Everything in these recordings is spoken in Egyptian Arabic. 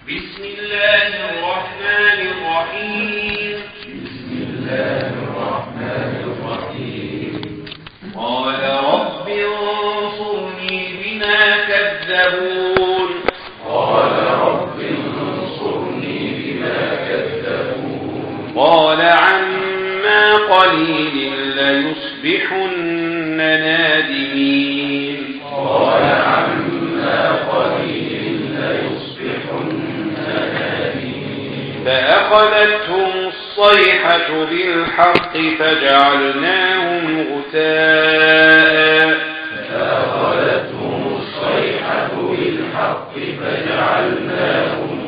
بسم الله الرحمن الرحيم بسم الله الرحمن الرحيم قال رب انصرني بما كذبون قال رب انصرني بما كذبون قال عما قليل ليصبحن نادمين قال عما قليل ليصبحن نادمين فأخذتهم الصيحة بالحق فجعلناهم غثاء فأخذتهم الصيحة بالحق فجعلناهم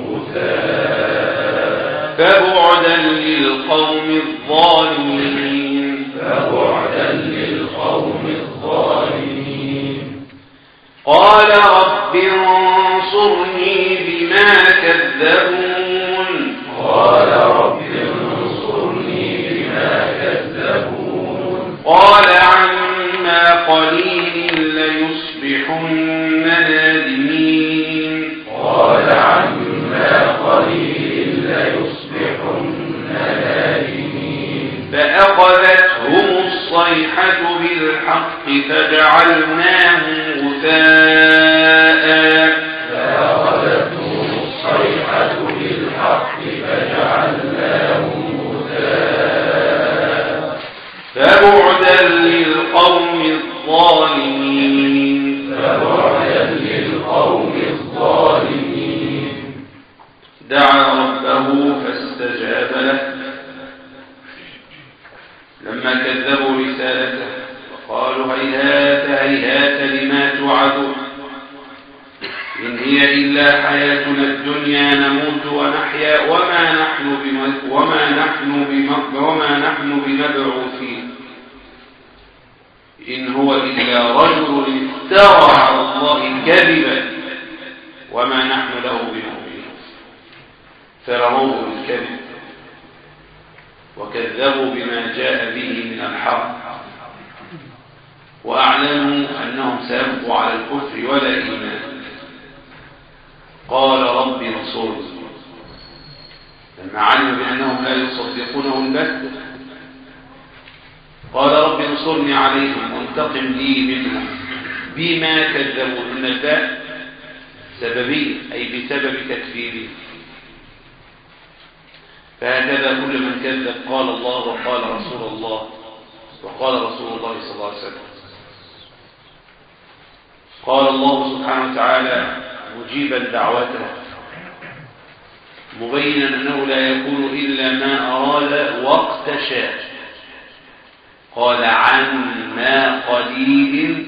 غثاء فبعدا للقوم الظالمين فبعدا للقوم الظالمين قال رب انصرني بما كذبون قال رب انصرني بما كذبون قال عما قليل ليصبحن نادمين قال عما قليل ليصبحن نادمين فأخذتهم الصيحة بالحق فجعلناهم غثاء فأخذتهم الصيحة بالحق فجعلناهم غثاء فبعدا للقوم الظالمين فبعدا للقوم الظالمين دعا ربه فاستجاب له لما كذبوا رسالته وقالوا هيهات هيهات لما توعدون إن هي إلا حياتنا الدنيا نموت ونحيا وما نحن بم- وما نحن بم- وما نحن بمبعوثين إن هو إلا رجل افترى على الله كذبا وما نحن له بمؤمنين فرموه بالكذب وكذبوا بما جاء به من الحق وأعلنوا أنهم سيبقوا على الكفر ولا إيمان قال رب انصرني لما علموا بأنهم لا يصدقونه البتة قال رب انصرني عليهم وانتقم لي منهم بما كذبوا إن الباء سببية أي بسبب تكفيرهم فهكذا كل من كذب قال الله وقال رسول الله وقال رسول الله صلى الله عليه وسلم قال الله سبحانه وتعالى مجيبا دعوته مبينا أنه لا يكون إلا ما أراد وقت شاء قال عما قليل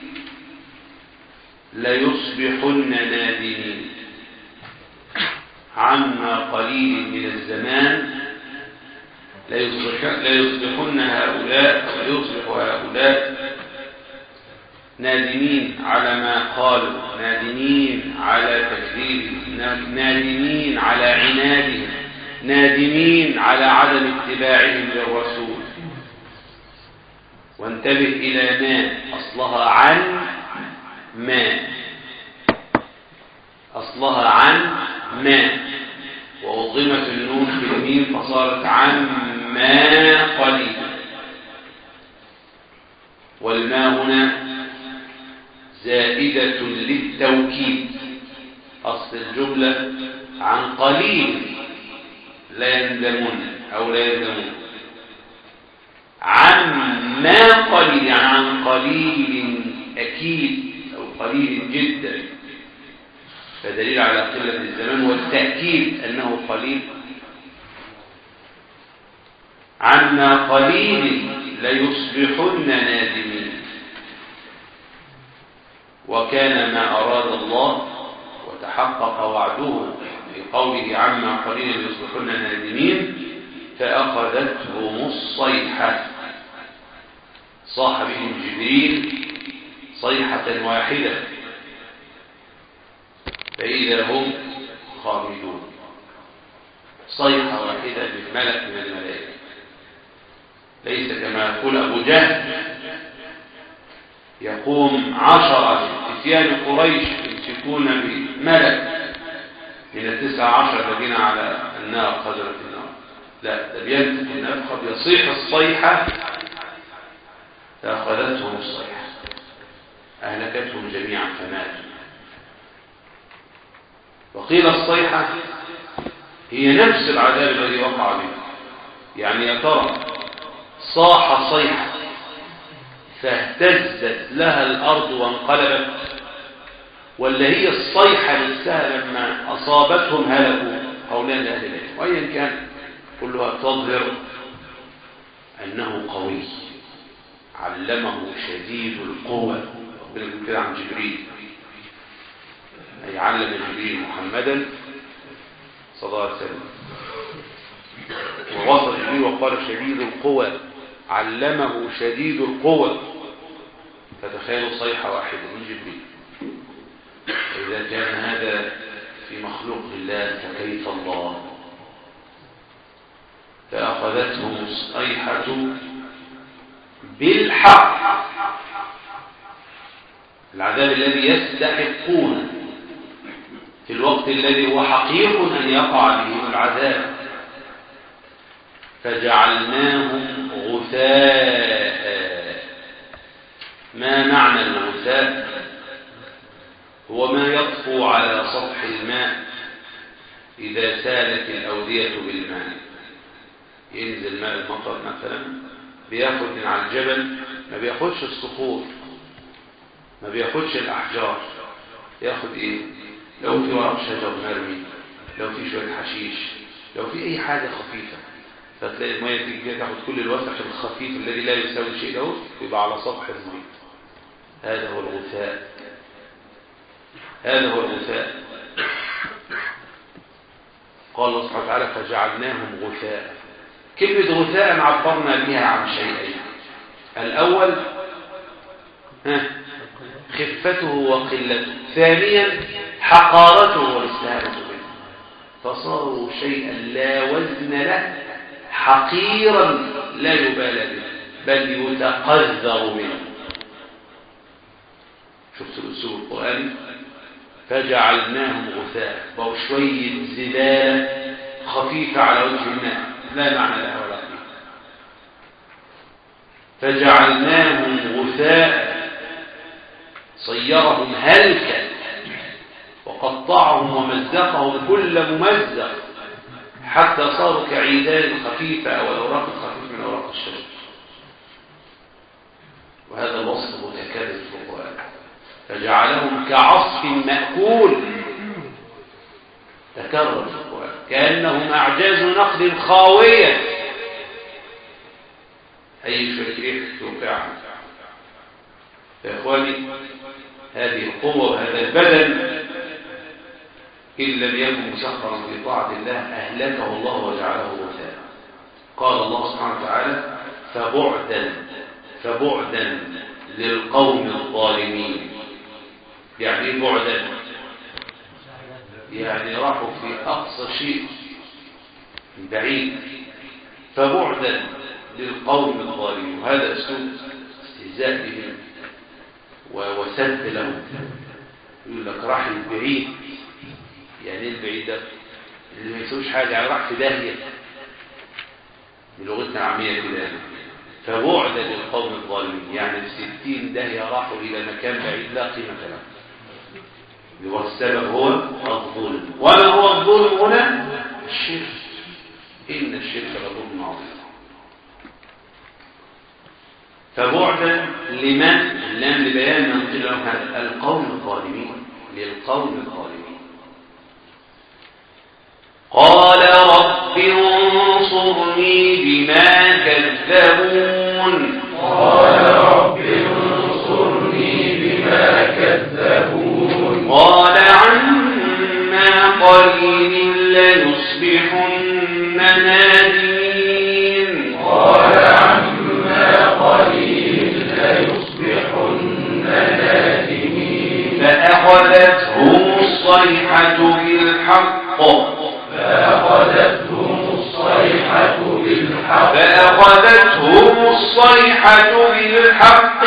ليصبحن نادمين عما قليل من الزمان ليصبح- ليصبحن هؤلاء ويصبح هؤلاء نادمين على ما قالوا نادمين على تكذيبهم نادمين على عنادهم نادمين على عدم اتباعهم للرسول وانتبه إلى ما أصلها عن ما أصلها عن ما وأضغمت النون في الميم فصارت عن ما قليلا والما هنا زائدة للتوكيد أصل الجملة عن قليل لا يندمون أو لا يندمون عن ما قليل يعني عن قليل أكيد أو قليل جدا فدليل على قلة الزمان والتأكيد أنه قليل عما قليل ليصبحن نادمين وكان ما أراد الله وتحقق وعده في قوله عما قليل ليصبحن نادمين فأخذتهم الصيحة صاح بهم جبريل صيحة واحدة فإذا هم خامدون صيحة واحدة من ملك من الملائكة ليس كما يقول أبو جهل يقوم عشرة فتيان قريش يمسكون بملك من التسعة عشر الذين على النار خزنة النار لا ده بينتهي النفخة بيصيح الصيحة فأخذتهم الصيحة أهلكتهم جميعا فماتوا وقيل الصيحة هي نفس العذاب الذي وقع به يعني يا ترى صاح صيحة فاهتزت لها الأرض وانقلبت ولا هي الصيحة نفسها لما أصابتهم هلكوا أولاد أهل العلم وأيا كان كلها تظهر أنه قوي علمه شديد القوة ربنا كده عن جبريل أي علم جبريل محمدا صلى الله عليه وسلم ووصف جبريل وقال شديد القوة علمه شديد القوة فتخيلوا صيحة واحدة من جبريل إذا كان هذا في مخلوق الله فكيف الله فأخذتهم الصيحة بالحق العذاب الذي يستحقون في الوقت الذي هو حقيق أن يقع بهم العذاب فجعلناهم غثاء ما معنى الغثاء هو ما يطفو على سطح الماء إذا سالت الأودية بالماء ينزل ماء المطر مثلا بياخد من على الجبل ما بياخدش الصخور ما بياخدش الأحجار ياخد إيه لو في ورق شجر مرمي لو في شوية حشيش لو في أي حاجة خفيفة فتلاقي المية تيجي كده تاخد كل الوسخ الخفيف الذي لا يساوي شيء له يبقى على سطح المية هذا هو الغثاء هذا هو الغثاء قال الله سبحانه وتعالى فجعلناهم غثاء كلمة غثاء عبرنا بها عن شيئين الأول ها خفته وقلته ثانيا حقارته والاستهانة به فصاروا شيئا لا وزن له حقيرا لا يبالى به بل يتقذر منه شفت الأسلوب القرآني فجعلناهم غثاء بقوا شوية زبالة خفيفة على وجه الماء لا معنى لها ولا قيمة فجعلناهم غثاء صيرهم هلكا وقطعهم ومزقهم كل ممزق حتى صاروا كعيدان خفيفة أو الأوراق الخفيفة من أوراق الشجر وهذا الوصف متكرر في القرآن فجعلهم كعصف مأكول تكرر في القرآن كأنهم أعجاز نقل خاوية أي شركة توقع يا إخواني هذه القوة وهذا البدن إن لم يكن مسخرا في طاعة الله أهلكه الله وجعله غثاء قال الله سبحانه وتعالى فبعدا فبعدا للقوم الظالمين يعني بعدا يعني راحوا في أقصى شيء بعيد فبعدا للقوم الظالمين وهذا أسلوب استهزاء بهم وسد لهم يقول لك راح البعيد يعني ايه البعيد ده اللي ما يسويش حاجة يعني راح في داهية بلغتنا العامية كده يعني فبعدا للقوم الظالمين يعني الستين داهية راحوا إلى مكان بعيد لا قيمة له والسبب هو الظلم وما هو الظلم هنا الشرك إن الشرك لظلم عظيم فبعدا لمن لم لبيان من قيل لهم هذا القوم الظالمين للقوم الظالمين قال رب انصرني بما كذبون قال رب انصرني بما كذبون قال عما قليل ليصبحن نادمين قال عما قليل ليصبحن نادمين فأخذتهم الصيحة بالحق فأخذتهم الصيحة بالحق فأخذتهم الصيحة بالحق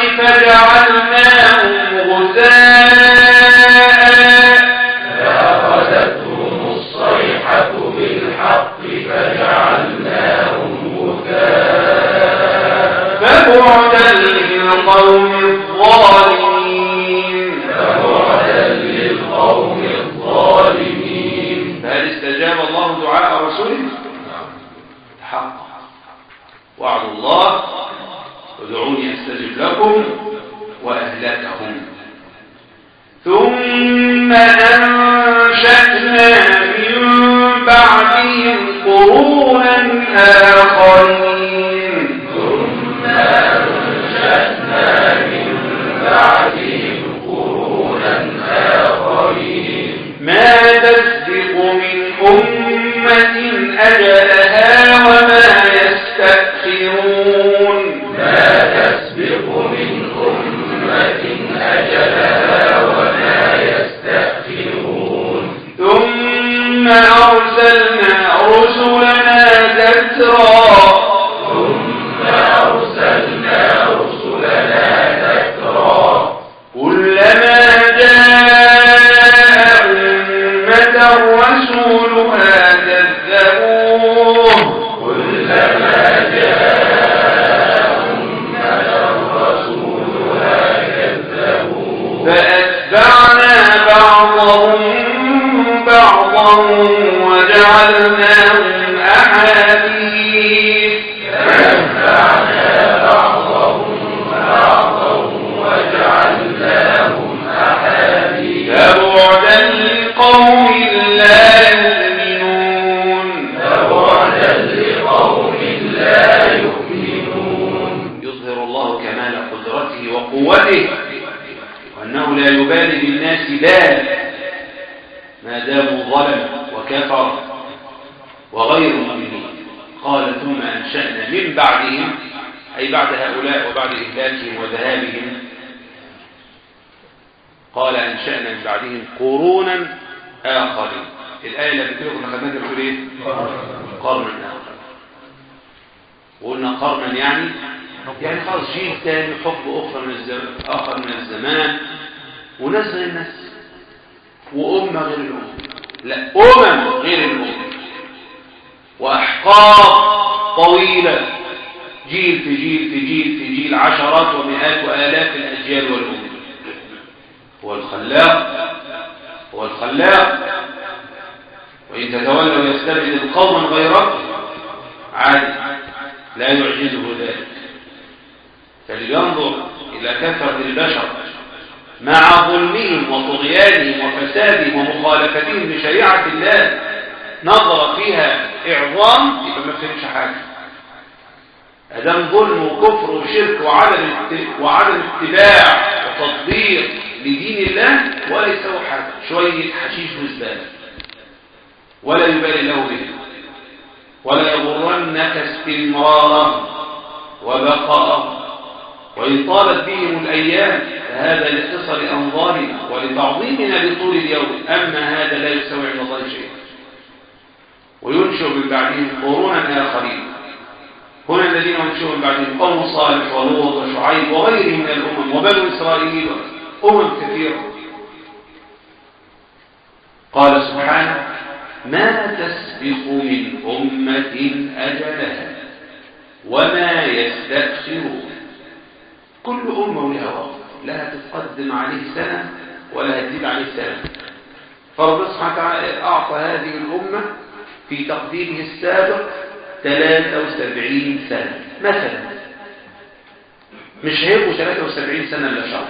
فجعلناهم غثاء فأخذتهم أنشأنا من بعدهم قرونا آخرين ثم أنشأنا من بعدهم قرونا آخرين ما تسبق من أمة أجلها وما يستأخرون ما تسبق من أمة أجلها وما يستأخرون ثم أرسلنا رسلنا تترى ثم أرسلنا رسلنا تترى كلما جاء أمة رسولها كذبوه كلما جاء أمة رسولها كذبوه فأتبعنا بعضهم بعضا وجعلناهم أحاديث فأتبعنا بعضهم بعضا وجعلناهم أحاديث فبعدا لقوم لا يؤمنون فبعدا لقوم لا يؤمنون يظهر الله كمال قدرته وقوته وأنه لا يبالي بالناس بال ما داموا ظلم وكفر وغير مؤمنين قال ثم أنشأنا من بعدهم أي بعد هؤلاء وبعد إهلاكهم وذهابهم قال أنشأنا من بعدهم قرونا آخرين الآية اللي بتقول خدناها بتقول إيه؟ قرنا آخر وقلنا قرنا يعني يعني خلاص جيل تاني حقبة أخرى من الزمان آخر من الزمان وناس غير الناس وأمة غير الأمة لا أمم غير الأمم وأحقاب طويلة جيل في جيل في جيل في جيل عشرات ومئات وآلاف الأجيال والأمم هو الخلاق هو الخلاق وإن تتولوا يستبدل قوما غيركم عادي لا يعجزه ذلك فلينظر إلى كثرة البشر مع ظلمهم وطغيانهم وفسادهم ومخالفتهم لشريعة الله نظر فيها إعظام يبقى ما فهمش حاجة أدام ظلم وكفر وشرك وعدم ات- وعدم اتباع وتطبيق لدين الله ولا يسوي حاجة شوية حشيش وزبالة ولا يبالي له به ولا يغرنك استمراره وبقاءه وإن طالت بهم الأيام فهذا لقصر أنظارنا ولتعظيمنا لطول اليوم أما هذا لا يسوي عند الله شيئا وينشئ من بعدهم قرونا آخرين هنا الذين ينشئوا من بعدهم قوم صالح ولوط وشعيب وغيرهم من الأمم وبنو إسرائيل أمم كثيرة قال سبحانه ما تسبق من أمة أجلها وما يستأخرون كل أمة ولها وقت لا تتقدم عليه سنة ولا تزيد عليه سنة فربنا سبحانه وتعالى أعطى هذه الأمة في تقديمه السابق 73 سنة مثلا مش هيبقوا 73 سنة إلا شهر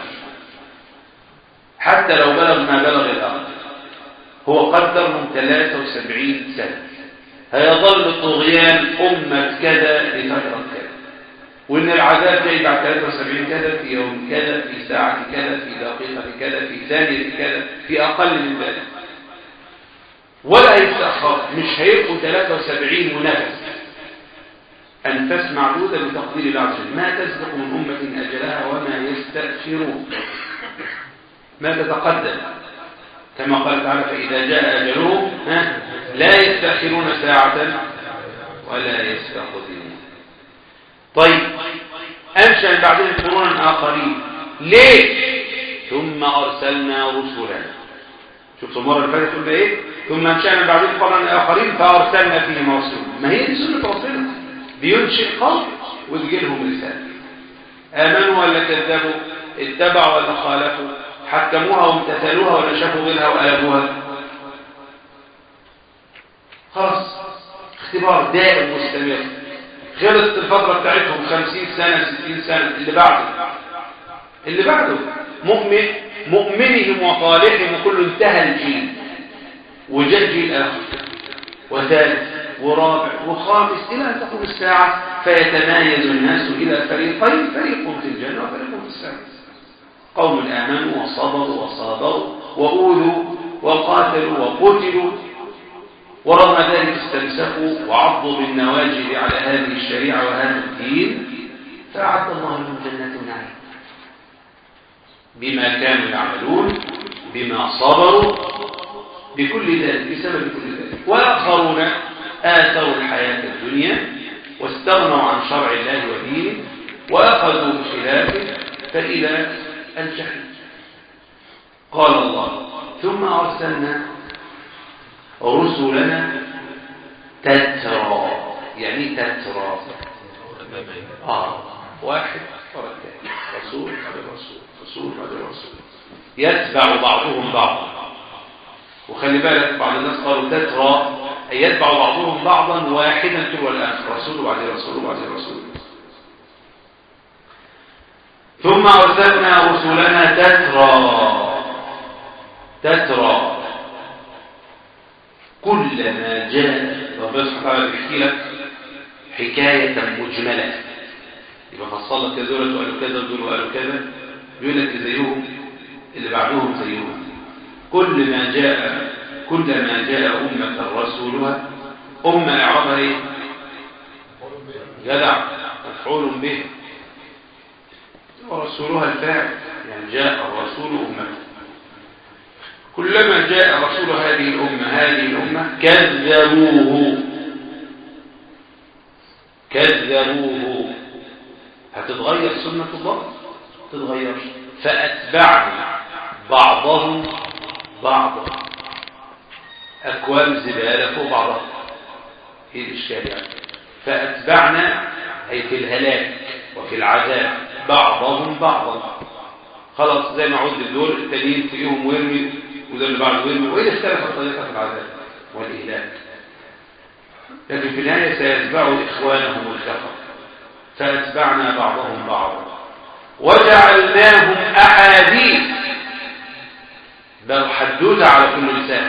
حتى لو بلغ ما بلغ الأمر هو قدر من 73 سنة هيظل طغيان أمة كذا لفترة كذا وإن العذاب جاي بعد 73 كذا في يوم كذا في ساعة كذا في دقيقة كذا في ثانية كذا في أقل من ذلك ولا يستأخر مش هيبقوا 73 ونفس أنفاس معدودة بتقدير الله عز وجل ما تسبق من أمة أجلها وما يستأخرون ما تتقدم كما قال تعالى فإذا جاء أجلهم ها، لا يستأخرون ساعة ولا يستقدمون طيب أنشأ بعدهم قرونا آخرين ليه ثم أرسلنا رسلا شفتوا المرة اللي فاتت قلنا إيه ثم أنشأنا بعدهم قرونا آخرين فأرسلنا فيهم رسلا ما هي دي سنة رسولنا بينشئ قوم ويجي لهم رسالة آمنوا ولا كذبوا اتبعوا ولا خالفوا حكموها وامتثلوها ولا شافوا غيرها وقلبوها خلاص اختبار دائم مستمر خلصت الفترة بتاعتهم خمسين سنة ستين سنة اللي بعده اللي بعده مؤمن مؤمنهم وصالحهم وكل انتهى الجيل وجاء جيل آخر وثالث ورابع وخامس إلى أن تقوم الساعة فيتمايز الناس إلى فريقين فريق في الجنة وفريق في الساعة قوم آمنوا وصبروا وصابروا وأوذوا وقاتلوا وقتلوا ورغم ذلك استمسكوا وعضوا بالنواجذ على هذه الشريعة وهذا الدين فأعد الله لهم جنات ونعيم بما كانوا يعملون بما صبروا بكل ذلك بسبب كل ذلك وآخرون آثروا الحياة الدنيا واستغنوا عن شرع الله ودينه وأخذوا بخلافه فإلى الجحيم قال الله ثم أرسلنا رسلنا تترى يعني تترى آه واحد ورا الثاني رسول بعد رسول رسول بعد رسول يتبع بعضهم بعضا وخلي بالك بعض الناس قالوا تترى أي يتبع بعضهم بعضا واحدا تلو الآخر رسول بعد رسول بعد رسول ثم أرسلنا رسلنا تترى تترى كلما جاء ربنا سبحانه وتعالى بيحكي لك حكاية مجملة يبقى فصل لك دول وقالوا كذا ودول وقالوا كذا بيقول لك زيهم اللي بعدهم زيهم كل ما جاء كلما جاء أمة رسولها أمة إعرابها إيه؟ جدع مفعول به ورسولها الفاعل يعني جاء الرسول أمته كلما جاء رسول هذه الأمة هذه الأمة كذبوه كذبوه هتتغير سنة الله تتغير فأتبعنا بعضهم بعضا أكوام زبالة فوق بعضها ايه الإشكال يعني فأتبعنا أي في الهلاك وفي العذاب بعضهم بعضا خلاص زي ما عد دول التانيين تلاقيهم ويرمي وده اللي بعده ويرمي وإذا اختلفت طريقة في العذاب والإهلاك لكن في النهاية سيتبعوا إخوانهم الكفر فأتبعنا بعضهم بعضا وجعلناهم أحاديث بل حدوثة على كل لسان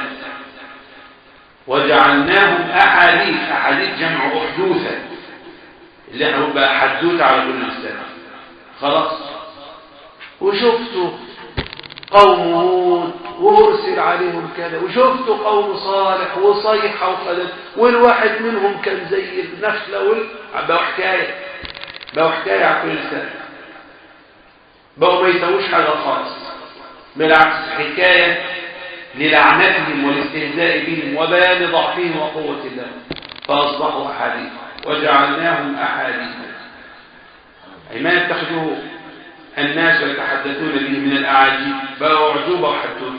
وجعلناهم أحاديث أحاديث جمع أحدوثة اللي احنا بقى حدوثة على كل لسان خلاص وشفتوا قوم هود وارسل عليهم كذا وشفتوا قوم صالح وصيحة وخلد والواحد منهم كان زي النخلة وال... بقوا حكاية بقوا حكاية على كل لسان بقوا ما يسووش حاجة خالص بالعكس حكاية للعنتهم والاستهزاء بهم وبيان ضعفهم وقوة الله فأصبحوا أحاديث وجعلناهم أحاديث أي ما يتخذوه الناس ويتحدثون به من الأعاجيب بقوا عجوبة وحدثون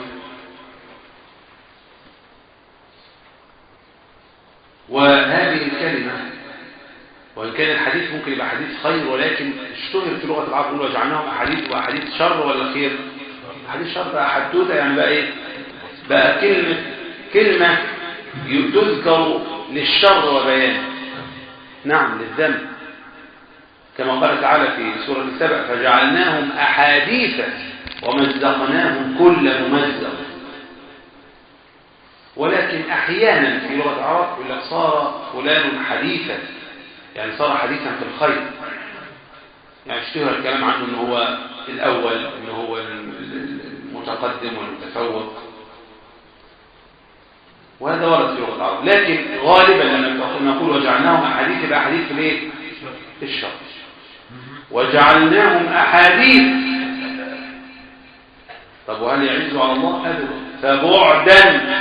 وهذه الكلمة وإن كان الحديث ممكن يبقى حديث خير ولكن اشتهر في لغة العرب يقولوا وجعلناهم أحاديث وأحاديث شر ولا خير حديث شر بقى حدوته يعني بقى ايه بقى كلمة كلمة تذكر للشر وبيان نعم للذنب كما قال تعالى في سورة السبع فجعلناهم أحاديث ومزقناهم كل ممزق ولكن أحيانا في لغة العرب يقول لك صار فلان حديثا يعني صار حديثا في الخير يعني اشتهر الكلام عنه انه هو الأول انه هو المتقدم والمتفوق وهذا ورد في لغة العرب لكن غالبا لما نقول وجعلناهم أحاديث يبقى أحاديث في الايه؟ في الشر وجعلناهم أحاديث طب وهل يعز على الله أبدا فبعدا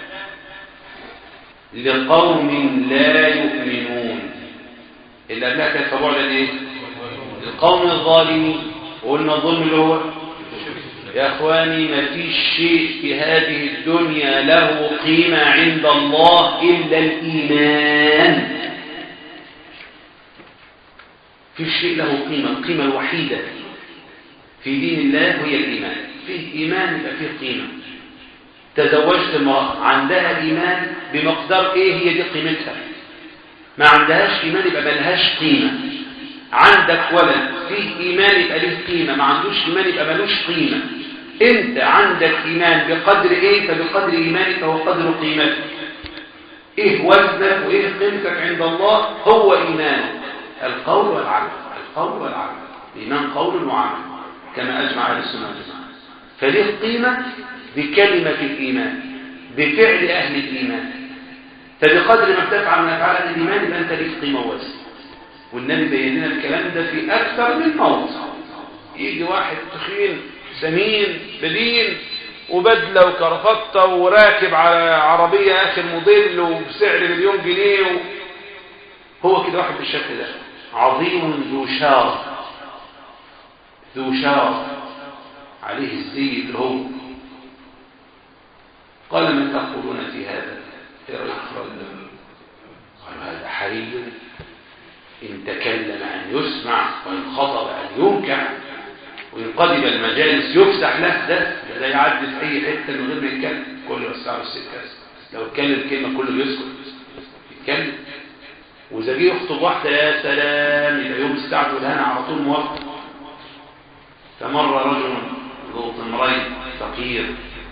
لقوم لا يؤمنون إلا قبلها كانت فبعدا إيه؟ للقوم الظالمين وقلنا الظلم اللي هو يا أخواني ما فيش شيء في هذه الدنيا له قيمة عند الله إلا الإيمان في شيء له قيمة القيمة الوحيدة في دين الله هي الإيمان فيه إيمان يبقى فيه قيمة تزوجت امرأة عندها إيمان بمقدار إيه هي دي قيمتها ما عندهاش إيمان يبقى ملهاش قيمة عندك ولد فيه إيمان يبقى له قيمة ما عندوش إيمان يبقى ملوش قيمة أنت عندك إيمان بقدر إيه فبقدر إيمانك هو قدر قيمتك إيه وزنك وإيه قيمتك عند الله هو إيمانك القول والعمل القول والعمل الإيمان قول وعمل كما أجمع أهل السنة والجماعة فليه قيمة بكلمة الإيمان بفعل أهل الإيمان فبقدر ما بتفعل من أفعال أهل الإيمان يبقى أنت ليك قيمة وزن والنبي بين لنا الكلام ده في أكثر من موضع يجي واحد تخين سمين بدين وبدلة وكرفتة وراكب على عربية آخر موديل وبسعر مليون جنيه و... هو كده واحد بالشكل ده عظيم ذو شار ذو شار عليه الزي اللي هو قال من تقولون في هذا ايه رأيك قالوا هذا حري إن تكلم أن يسمع وإن خطب أن ينكع وإن قدم المجالس يفسح له ده ده يعدي في أي حتة من غير ما يتكلم كله يوسعه السكة لو اتكلم كلمة كله يسكت يتكلم وإذا جه يخطب واحدة يا سلام يبقى يوم الساعة والهنا على طول موافق فمر رجل ذو طمرين فقير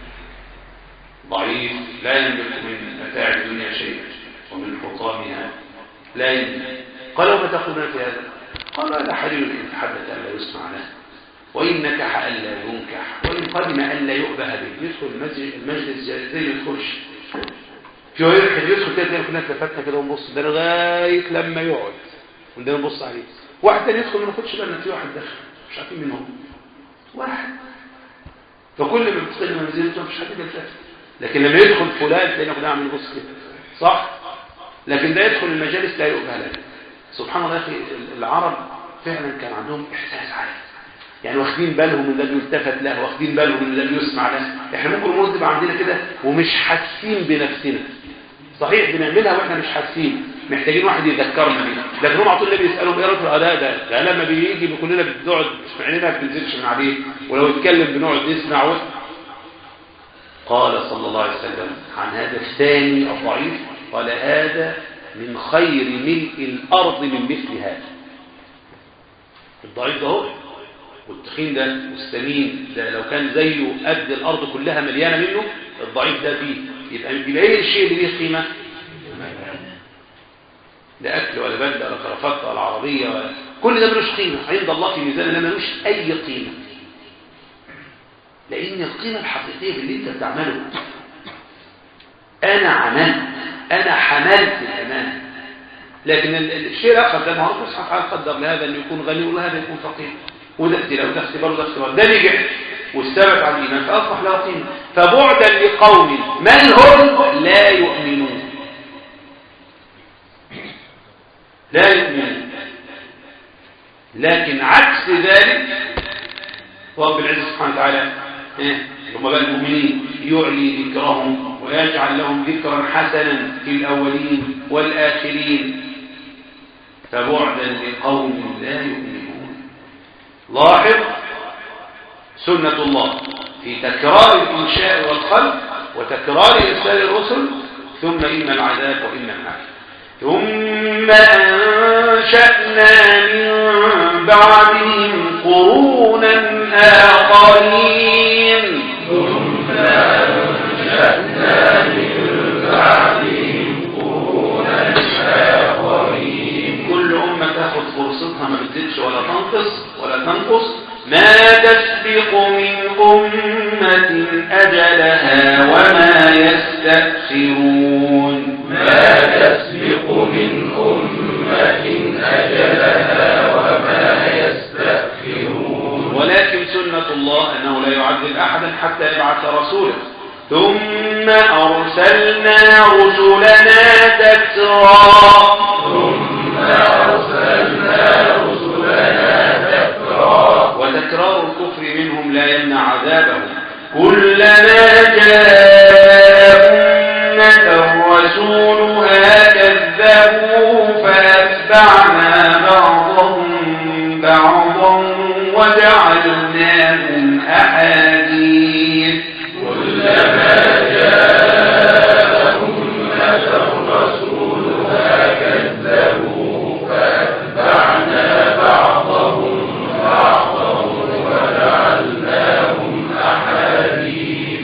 ضعيف لا يملك من متاع الدنيا شيئا ومن حطامها لا يملك قال وما تقولون في هذا قال هذا حري إن تحدث أن لا يسمع له وإن نكح ألا ينكح وإن قدم ألا يؤبه به يدخل المجلس, المجلس زي ما يدخلش في واحد يدخل كده زي كنا اتلفتنا كده ونبص ده لغاية لما يقعد وندينا نبص عليه واحد تاني يدخل ما ناخدش بالنا في واحد دخل مش عارفين مين هو واحد فكل ما بتدخل منزلته مش حد يلتفت لكن لما يدخل فلان تلاقينا كلنا عاملين نبص كده صح لكن ده يدخل المجالس لا يؤبه له سبحان الله يا اخي العرب فعلا كان عندهم احساس عالي يعني واخدين بالهم من الذي يلتفت له واخدين بالهم من الذي يسمع له احنا ممكن نقول تبقى عندنا كده ومش حاسين بنفسنا صحيح بنعملها واحنا مش حاسين محتاجين واحد يذكرنا بيها لكن هم على طول بيسالوا ايه رايك ده ده ده لما بيجي كلنا بنقعد عينينا ما بتنزلش من عليه ولو اتكلم بنقعد نسمع و... قال صلى الله عليه وسلم عن هذا الثاني الضعيف قال هذا من خير ملء الارض من مثل هذا الضعيف ده هو والتخين ده والسمين ده لو كان زيه قد الارض كلها مليانه منه الضعيف ده فيه يبقى يبقى ايه الشيء اللي ليه قيمه لا اكل ولا بلد ولا كرافته ولا عربيه ولا كل ده ملوش قيمه عند الله في ميزان الله ملوش اي قيمه لان القيمه الحقيقيه باللي انت بتعمله انا عملت انا حملت الامانه لكن الشيء الاخر ده ما هو سبحانه وتعالى قدر لهذا ان يكون غني وهذا يكون فقير وده ابتلاء وده اختبار وده اختبار ده نجح واستبت على الايمان فاصبح له قيمه فبعدا لقوم من هم لا يؤمنون لا يؤمنون لكن عكس ذلك رب العزة سبحانه وتعالى هم بقى المؤمنين يعلي ذكرهم ويجعل لهم ذكرا حسنا في الأولين والآخرين فبعدا لقوم لا يؤمنون لاحظ سنة الله في تكرار الإنشاء والخلق وتكرار إرسال الرسل ثم إما العذاب وإما النعيم ثم أنشأنا من بعدهم قرونا آخرين ثم أنشأنا من بعدهم قرونا آخرين كل أمة تاخد فرصتها ما بتزيدش ولا تنقص ولا تنقص ما تسبق من أمة أجلها وما يستأخرون ما تسبق من أمة أجلها وما يستأخرون ولكن سنة الله أنه لا يعذب أحدا حتى يبعث رسوله ثم أرسلنا رسلنا تترى ثم أرسلنا رسلنا تترى وتكرار الكفر منهم لا يمنع عذابهم كلما جاء أمة رسولها كذبوا فأتبعنا بعضهم بعضا وجعلناهم أحاديث كلما جاء أمة رسولها كذبوا فأتبعنا بعضهم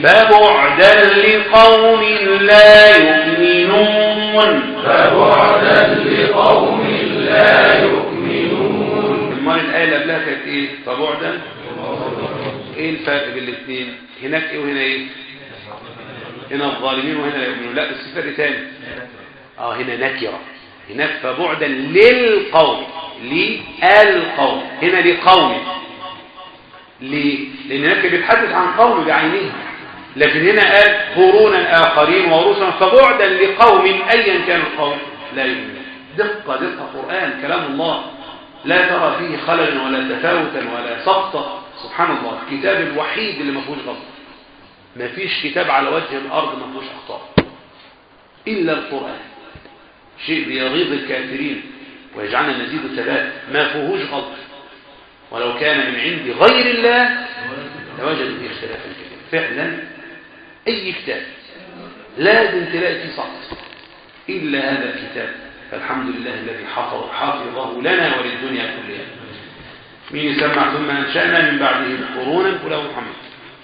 فبعدا لقوم لا يؤمنون فبعدا لقوم لا يؤمنون المرة الآية اللي قبلها كانت إيه فبعدا إيه الفرق بين الاثنين هناك إيه وهنا إيه هنا الظالمين وهنا لا يؤمنون لا بس في فرق تاني اه هنا نكرة هناك فبعدا للقوم للقوم هنا لقوم ليه؟ لأن هناك بيتحدث عن قوم بعينه لكن هنا قال قرونا آخرين ورسلا فبعدا لقوم أيا كان القوم لا يؤمنون دقة دقة قرآن كلام الله لا ترى فيه خللا ولا تفاوتا ولا سقطا سبحان الله الكتاب الوحيد اللي ما فيهوش غلط ما فيش كتاب على وجه الأرض ما فيهوش أخطاء إلا القرآن شيء بيغيظ الكافرين ويجعلنا نزيد الثبات ما فيهوش غلط ولو كان من عند غير الله لوجدوا فيه اختلافا كثيرا فعلا أي كتاب لازم تلاقي فيه سقط إلا هذا الكتاب فالحمد لله الذي حفظ حافظه لنا وللدنيا كلها مين يسمع ثم أنشأنا من بعده قرونا كله محمد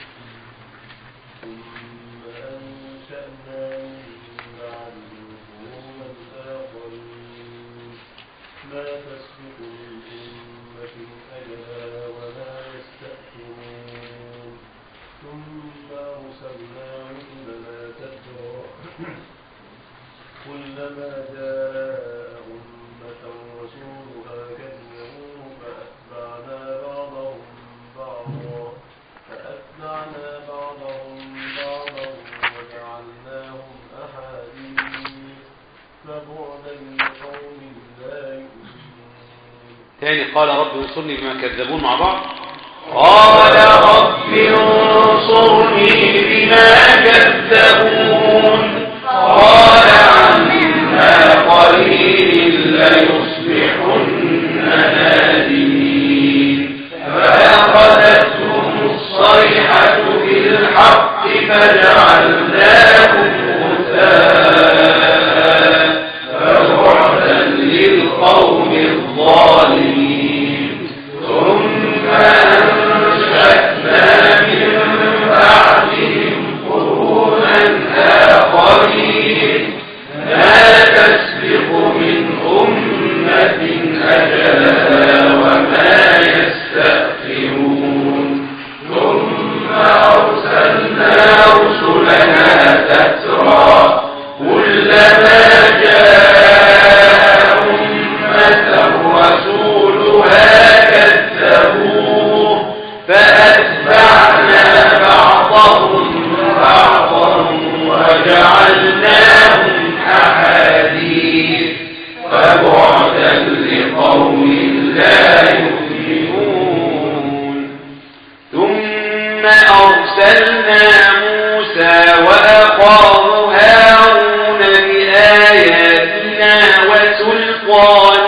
ما تسبق من أمة أجلها وما يستأخرون ثم أرسلنا رسلنا تترى كلما جاء أمة رسولها كذبوه فأتبعنا بعضهم بعضا فأتبعنا بعضهم بعضا وجعلناهم أحاديث فبعدا لقوم لا يؤمنون تاني قال رب انصرني بما كذبون مع بعض قال رب انصرني بما كذبون قال عما قليل ليصبحن نادمين فأخذتهم الصيحة بالحق فجعلناهم غثاء فبعدا للقوم الظالمين ثم أنشأنا من بعدهم قرونا آخرين ما تسبق من أمة أجلها وما يستأخرون ثم أرسلنا رسلنا تترى كلما جاء أمة رسولها كذبوه فأتبعنا بعضهم بعضا وجعلناهم أحاديث فبعدا لقوم لا يؤمنون ثم أرسلنا موسى وأخاه هارون بآياتنا وسلطان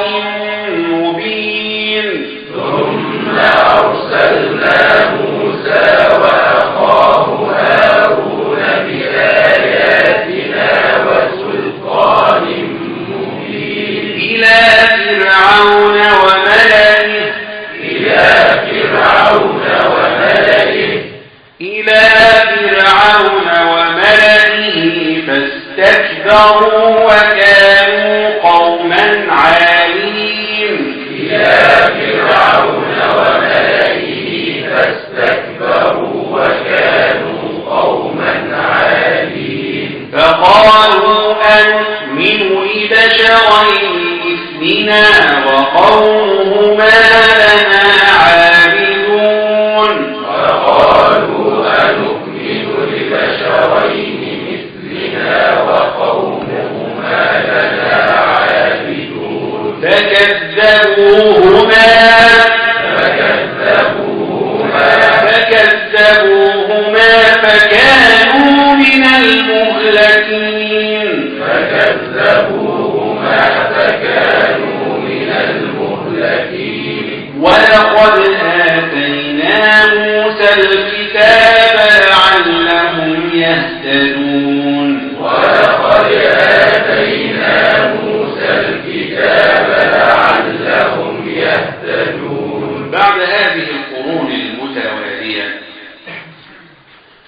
مبين ثم أرسلنا موسى وأخاه هارون بآياتنا وسلطان مبين إلى فرعون وملئه إلى فرعون وملئه إلى فرعون وملئه فاستكبروا وكانوا قوما عالين إلى فرعون وملئه فاستكبروا وكانوا قوما عالين فقالوا أنؤمن لبشرين مثلنا وقومهما لنا عابدون وقالوا أنؤمن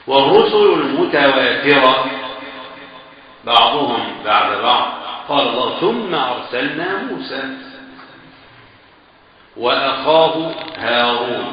والرسل المتواترة بعضهم بعد بعض قال الله ثم أرسلنا موسى وأخاه هارون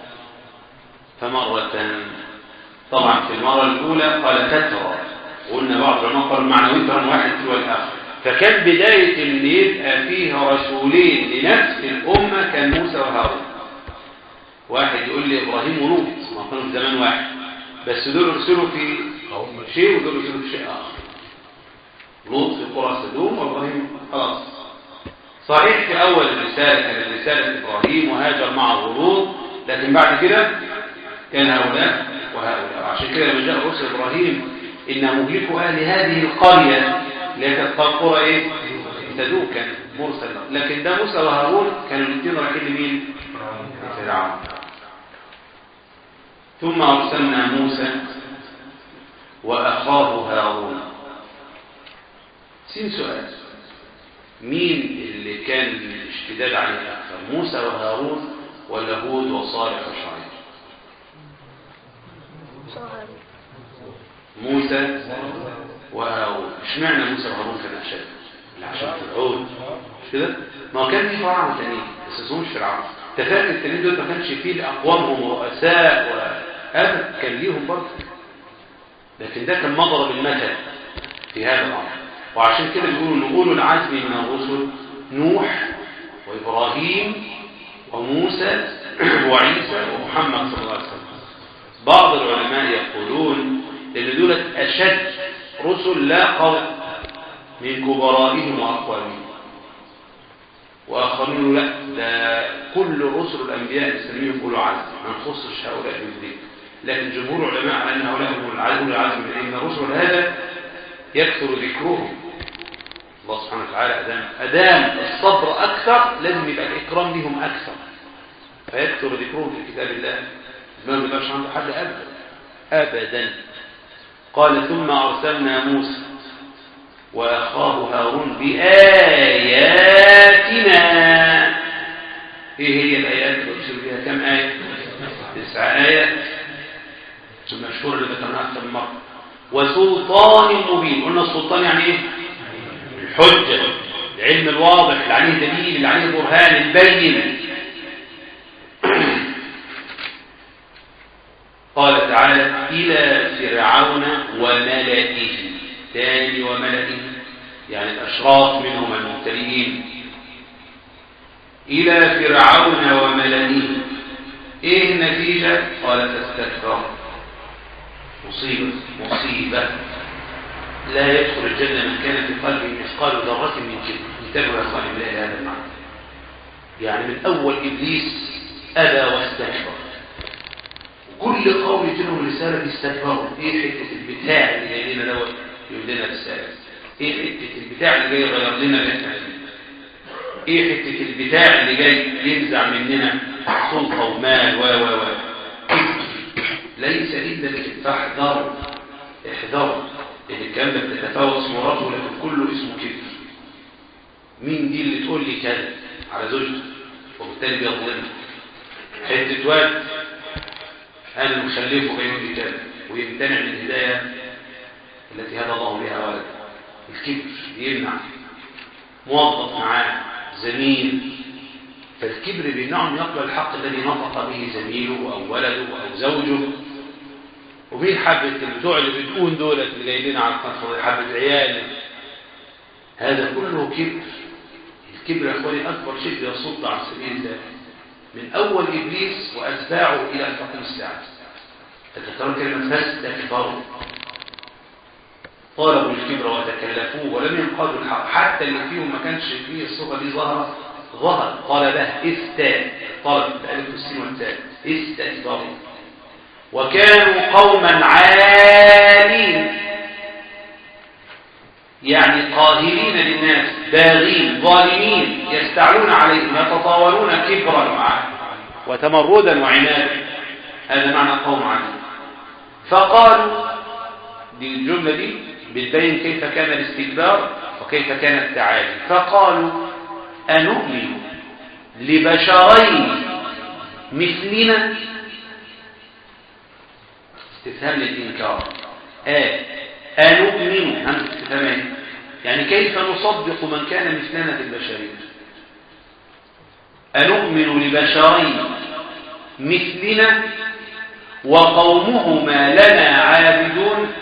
فمرة طبعا في المرة الأولى قال تترى قلنا بعض العلماء قالوا معنى وترا واحد تلو الآخر فكان بداية ان يبقى فيه رسولين لنفس الأمة كان موسى وهارون واحد يقول لي إبراهيم ولوط ما كانوا في زمان واحد بس دول ارسلوا في شيء ودول ارسلوا في شيء آخر لوط في قرى سدوم وإبراهيم خلاص صحيح في أول الرسالة كانت رسالة إبراهيم وهاجر معه لوط لكن بعد كده كان هؤلاء وهؤلاء عشان كده لما جاء رسل إبراهيم إن مهلك أهل هذه القرية اللي هي كانت قرى إيه؟ تدوم كان مرسل لكن ده موسى وهارون كانوا الاثنين رايحين لمين؟ فرعون ثم أرسلنا موسى وأخاه هارون سين سؤال مين اللي كان الاشتداد عليه أكثر موسى وهارون ولا هود وصالح وشعيب موسى وهارون اشمعنى موسى وهارون كان أشد عشان فرعون مش كده ما هو كان في فرعون تانيين بس اسمهمش فرعون تفاكر التانيين دول ما كانش فيه أقوامهم ورؤساء وأبد كان ليهم برضه لكن ده كان مضرب المثل في هذا الأمر وعشان كده بيقولوا ان اولو العزم من الرسل نوح وابراهيم وموسى وعيسى ومحمد صلى الله عليه وسلم بعض العلماء يقولون ان دولت اشد رسل لا قول من كبرائهم واقوالهم واخرين لا ده كل رسل الانبياء الاسلاميين يقولوا عزم ما نخصش هؤلاء بالذكر لكن جمهور العلماء على ان هؤلاء هم العزم لان الرسل هذا يكثر ذكرهم الله سبحانه وتعالى أدام, أدام الصبر أكثر لازم يبقى الإكرام لهم أكثر فيكثر ذكرهم في كتاب الله ما يبقاش عنده حد أبدا أبدا قال ثم أرسلنا موسى وأخاه هارون بآياتنا إيه هي الآيات اللي أرسل بها كم آية؟ تسع آيات المشهور اللي ذكرناها أكثر من مرة وسلطان مبين قلنا السلطان يعني ايه الحجة العلم الواضح اللي عليه دليل اللي عليه برهان البين قال تعالى إلى فرعون وملئه تاني وملئه يعني الأشراف منهم المبتلين إلى فرعون وملئه إيه النتيجة قال تستكبر مصيبة مصيبة لا يدخل الجنة من كان في قلبه مثقال ذرة من كبر انتبهوا يا اخواني بالله هذا المعنى يعني من أول إبليس أبى واستكبر كل قوم يتنهم رسالة يستكبروا إيه حتة البتاع اللي جاي لنا دوت يقول لنا رسالة إيه حتة البتاع اللي جاي يغير لنا اللي احنا إيه حتة البتاع اللي جاي ينزع مننا سلطة ومال و و و ليس إلا فاحذروا احذروا ان الكلام ده بتتفاوت اسمه رجل لكن كله اسمه كبر مين دي اللي تقول لي كذا على زوجته وبالتالي بيظلمها حته واد انا مخلفه بيقول لي كذا ويمتنع من الهدايه التي هدى الله بها ولده الكبر يمنع موظف معاه زميل فالكبر بيمنعه من يقبل الحق الذي نطق به زميله او ولده او زوجه ومين حبة البتوع اللي بتقون دولت اللي جايين على القنصة حبة عيال هذا كله كبر الكبر يا اخواني اكبر شيء يصد عن سبيل الله من اول ابليس واتباعه الى ان تقوم الساعه تذكرون كلمه فاستكبروا طلبوا الكبر وتكلفوه ولم ينقادوا الحق حتى اللي فيهم ما كانش فيه الصفه دي ظهرت ظهر طلبه استاء طلب بألف السين والتاء استكبروا وكانوا قوما عالين يعني قاهرين للناس باغين ظالمين يستعلون عليهم يتطاولون كبرا معه وتمردا وعنادا هذا معنى قوم عالين فقالوا دي الجملة دي بتبين كيف كان الاستكبار وكيف كان التعالي فقالوا أنؤمن لبشرين مثلنا استفهام للإنكار آه أنؤمن همزة استفهام يعني كيف نصدق من كان مثلنا في البشرية أنؤمن لبشرين مثلنا وقومهما لنا عابدون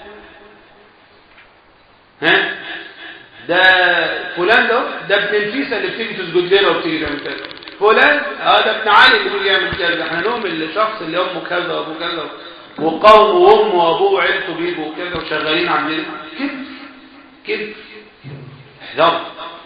ها ده فلان ده ده ابن الفيسة اللي بتيجي تسجد لنا وبتيجي تعمل كذا فلان اه ده ابن علي اللي بيجي يعمل كذا احنا نؤمن لشخص اللي امه كذا وابوه كذا وقومه وامه وابوه وعيلته بيجوا كذا وشغالين عندنا كده كده احذروا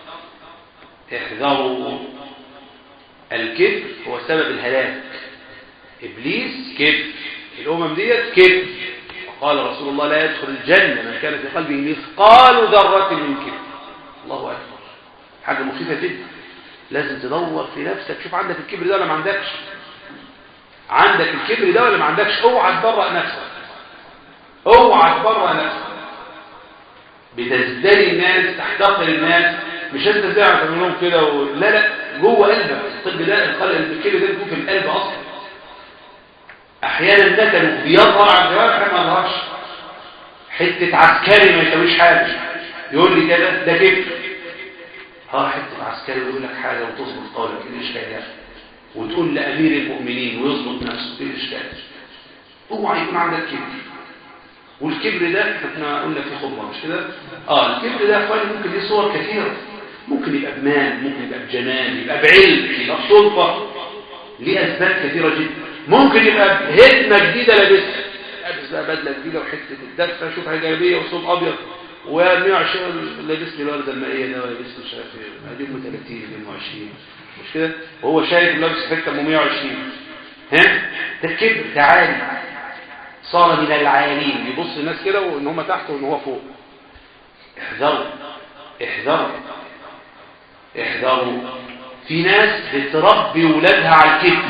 احذروا الكبر هو سبب الهلاك ابليس كبر الامم ديت كبر وقال رسول الله لا يدخل الجنه من كان في قلبه مثقال ذره من كبر الله اكبر حاجه مخيفه جدا لازم تدور في نفسك شوف عندك الكبر ده ولا ما عندكش عندك الكبر ده ولا ما عندكش اوعى تبرأ نفسك اوعى تبرأ نفسك بتزدري الناس تحتقر الناس مش انت تعرف تعمل لهم كده و... لا لا جوه قلبك الطب ده القلب الكبر ده بيكون في القلب اصلا احيانا نكل بيظهر على الجوارح ما ظهرش حته عسكري ما يسويش حاجه يقول لي كده ده كبر اه حته عسكري يقول لك حاجه وتظبط قولك ايه الاشكال وتقول لامير المؤمنين ويظبط نفسه ايه الاشكال اوعى يكون عندك كبر والكبر ده احنا قلنا في خطبه مش كده اه الكبر ده يا اخواني ممكن ليه صور كثيره ممكن يبقى بمال ممكن يبقى بجمال يبقى بعلم يبقى بسلطه ليه اسباب كثيره جدا ممكن يبقى بهدمه جديده لابسها لابس بقى بدله جديده وحته الدفه شوف حاجه جلابيه وصوت ابيض و120 لابس لي الورده المائيه ده ولابس لي مش عارف ايه ادي 30 22 مش كده وهو شايف لابس حته 120 ها ده الكبر تعالي صار من العالين بيبص الناس كده وان هم تحت وان هو فوق احذروا احذروا احذروا في ناس بتربي ولادها على الكبر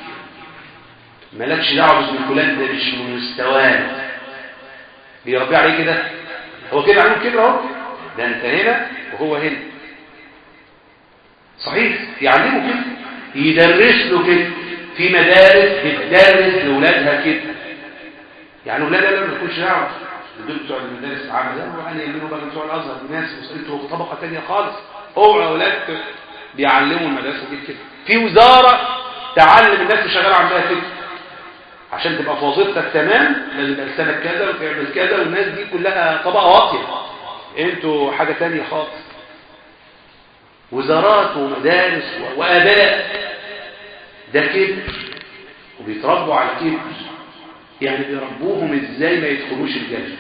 مالكش دعوه باسم فلان ده مش من مستوانا بيربي عليه كده هو كده عنده كبر اهو ده انت هنا وهو هنا صحيح يعلمه كده يدرس له كده في مدارس بتدرس لاولادها كده يعني لا لا لا ما يكونش دعوه دول بتوع المدارس العامه ده وانا يمينوا بقى بتوع الازهر ناس وصلته طبقه ثانيه خالص اوعى اولاد بيعلموا المدرسه دي كده في وزاره تعلم الناس اللي شغاله عندها كده عشان تبقى في وظيفتك تمام لازم يبقى لسانك كذا وتعمل كذا والناس دي كلها طبقه واطيه انتوا حاجه ثانيه خالص وزارات ومدارس واباء ده كبر وبيتربوا على الكبر يعني بيربوهم ازاي ما يدخلوش الجنة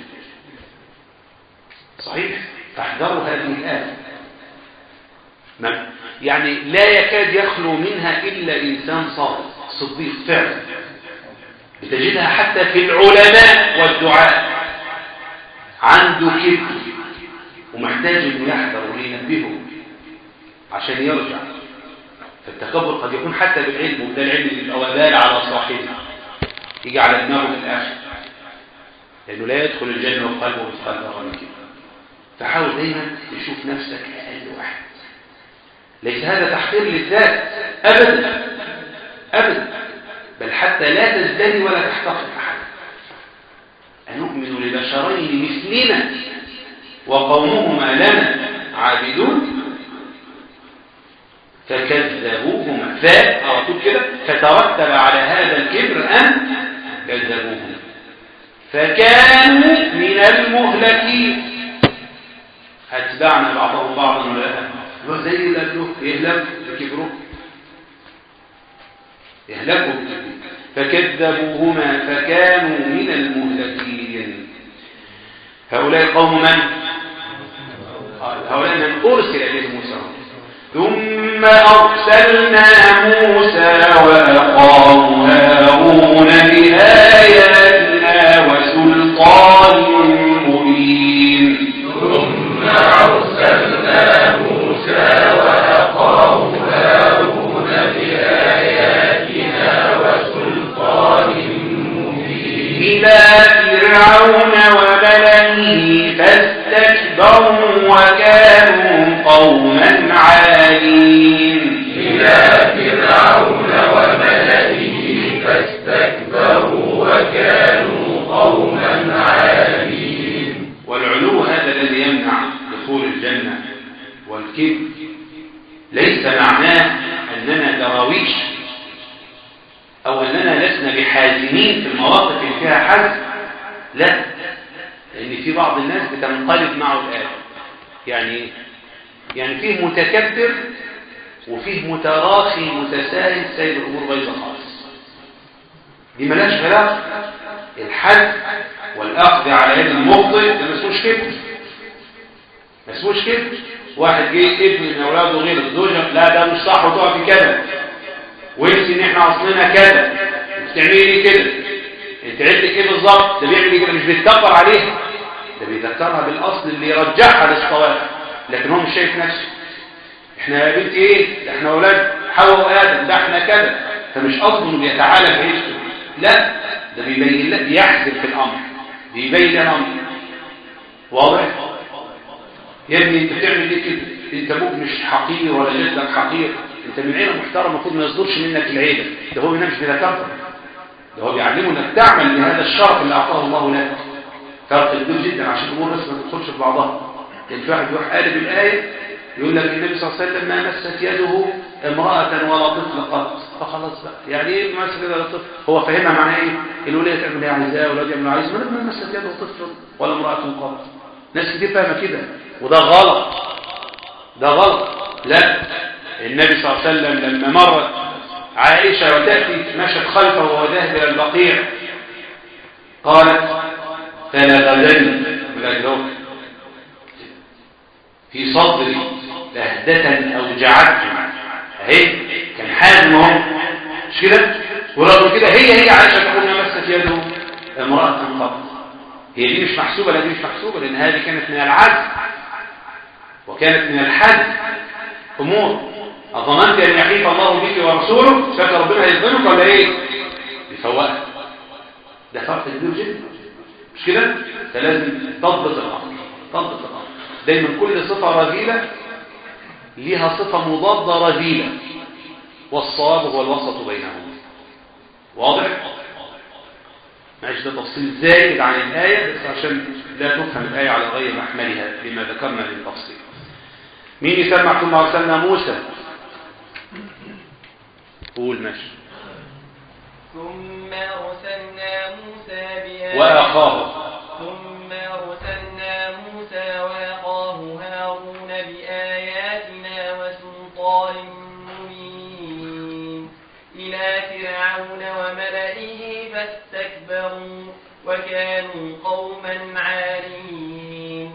صحيح فاحذروا هذه الآية نعم يعني لا يكاد يخلو منها إلا إنسان صادق صديق فعلا بتجدها حتى في العلماء والدعاء عنده كبر ومحتاج انه يحذر وينبهه عشان يرجع فالتكبر قد يكون حتى بالعلم وده العلم اللي بيبقى وبال على صاحبه يجي على دماغه في الآخر لأنه لا يدخل الجنة وقلبه مثقال ذرة من كده فحاول دايما تشوف نفسك أقل واحد ليس هذا تحقير للذات أبدا أبدا بل حتى لا تزدري ولا تحتقر أحد أنؤمن لبشرين مثلنا وقومهما لنا عابدون فكذبوهما على طول كده فترتب على هذا الكبر أن كذبوهما فكانوا من المهلكين أتبعنا بعضهم بعضا ولا لا زي اللي قبله يهلك بكبره يهلكوا فكذبوهما فكانوا من المهلكين هؤلاء قوم من؟ هؤلاء من أرسل إليهم موسى ثم أرسلنا موسى وأخاه هارون بآياتنا وسلطان مبين ثم أرسلنا موسى وأخاه هارون بآياتنا وسلطان مبين إلى فرعون وملئه فاستكبروا وكانوا قوما عالين إلى فرعون وملئه فاستكبروا وكانوا والكبر ليس معناه أننا دراويش أو أننا لسنا بحازمين في المواقف اللي فيها حزم لا لأن في بعض الناس بتنقلب معه الآية يعني إيه؟ يعني فيه متكبر وفيه متراخي متساهل سايب الأمور بايظة خالص دي ملاش علاقة الحد والأخذ على يد المخطئ ده ما اسموش كبر ما اسموش كبر واحد جه ابن من اولاده غير الزوجه لا ده مش صح وتقع في كذا وانسي ان احنا اصلنا كذا بتعملي ليه كده انت عدتك ايه بالظبط ده بيعمل كده مش بيتكبر عليها ده بيذكرها بالاصل اللي يرجعها للصواب لكن هو مش شايف نفسه احنا يا بنتي ايه ده احنا اولاد حواء وادم ده احنا كذا فمش قصده انه بيتعالى في عيشته لا ده بيبين لا بيحزن في الامر بيبين الامر واضح يا ابني انت بتعمل ليه كده انت ابوك مش حقير ولا جدك حقير انت من عيله محترمه المفروض ما يصدرش منك العيبه ده هو هنا مش بيذكرك ده هو بيعلمه انك تعمل لهذا الشرف اللي اعطاه الله لك فرق كبير جدا عشان الامور بس ما تدخلش في بعضها يعني في واحد يروح قالب الايه يقول لك النبي صلى الله عليه وسلم ما مست يده امراه ولا طفل قط فخلاص بقى يعني ايه ما مست يده طفل هو فاهمها معناها ايه الوليه تعمل اللي هي عايزاه والولاد يعمل اللي عايزه ما مست يده طفل ولا امراه قط ناس كتير فاهمه كده وده غلط ده غلط لا النبي صلى الله عليه وسلم لما مرت عائشة وتأتي مشت خلفه وهو ذاهب إلى البقيع قالت فلغدني بالأجروك في صدري لهدة أوجعتني أهي كان حازم اهو مش كده ورغم كده هي هي عائشة تقول ما مست يده امرأة قط هي دي مش محسوبة لا دي مش محسوبة لأن هذه كانت من العزم وكانت من الحد أمور أظننت أن يحيف الله بك ورسوله شكر ربنا هيظلمك ولا إيه بفوقك ده فرق كبير جدا مش كده فلازم تضبط الأمر تضبط الأمر دايما كل صفة رذيلة ليها صفة مضادة رذيلة والصواب هو الوسط بينهما واضح معلش ده تفصيل زائد عن الآية بس عشان لا تفهم الآية على غير محملها لما ذكرنا من تفصيل مين يسمع ثم أرسلنا موسى قول ماشي ثم أرسلنا موسى بآياتنا وأخاه ثم أرسلنا موسى وأخاه هارون بآياتنا وسلطان مبين إلى فرعون وملئه فاستكبروا وكانوا قوما عالين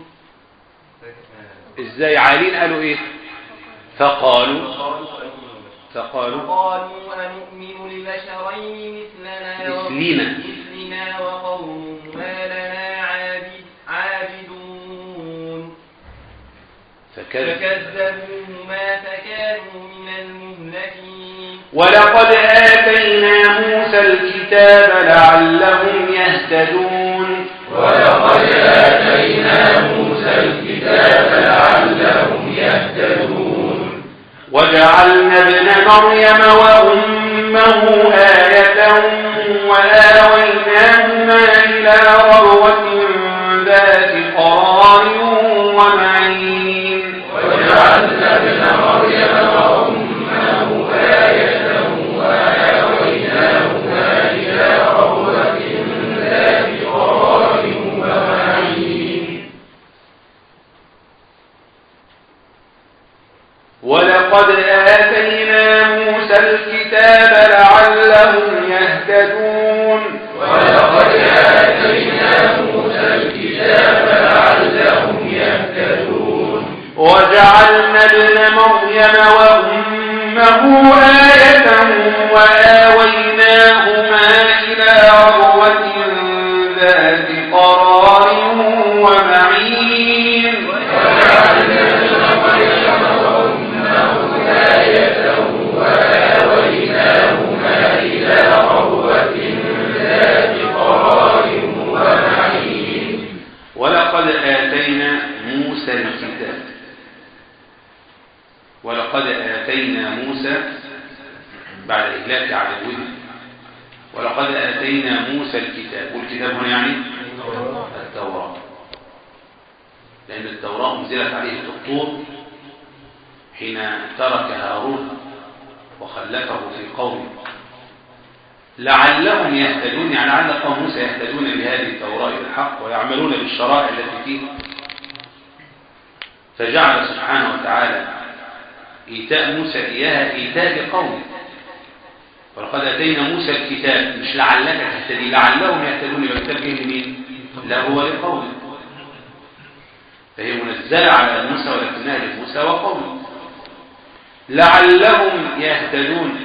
ازاي عالين قالوا ايه فقالوا فقالوا قالوا أنؤمن لبشرين مثلنا مثلنا. مثلنا وقومهما لنا عابد عابدون فكذب فكذبوهما فكانوا من المهلكين ولقد آتينا موسى الكتاب لعلهم يهتدون ولقد آتينا موسى الكتاب لعلهم يهتدون وجعلنا ابن مريم وأمه آية وآويناهما إلى ربوة ذات قرار ومعين وجعلنا ابن مريم وأمه آية وآويناهما إلى روضة ذات قرار ومعين ولقد آتينا موسى الكتاب لعلهم يهتدون ولقد آتينا موسى الكتاب لعلهم يهتدون وجعلنا ابن مريم وأمه آية وآويناهما إلى ربوة ذات قرار ومعين وجعلنا ابن مريم وأمه آية وآويناهما إلى ربوة ذات قرار ومعين ولقد آتينا موسى الكتاب ولقد آتينا موسى بعد إهلاك عدوه ولقد آتينا موسى الكتاب والكتاب هنا يعني التوراة لأن التوراة أنزلت عليه الدكتور حين ترك هارون وخلفه في قومه لعلهم يهتدون يعني لعل قوم موسى يهتدون بهذه التوراة إلى الحق ويعملون بالشرائع التي فيها فجعل سبحانه وتعالى إيتاء موسى إياها إيتاء لقومه ولقد أتينا موسى الكتاب مش لعلك تهتدي لعلهم يهتدون يبقى الكتاب جه لمين؟ لا هو لقومه فهي منزلة على موسى ولكنها لموسى وقومه لعلهم يهتدون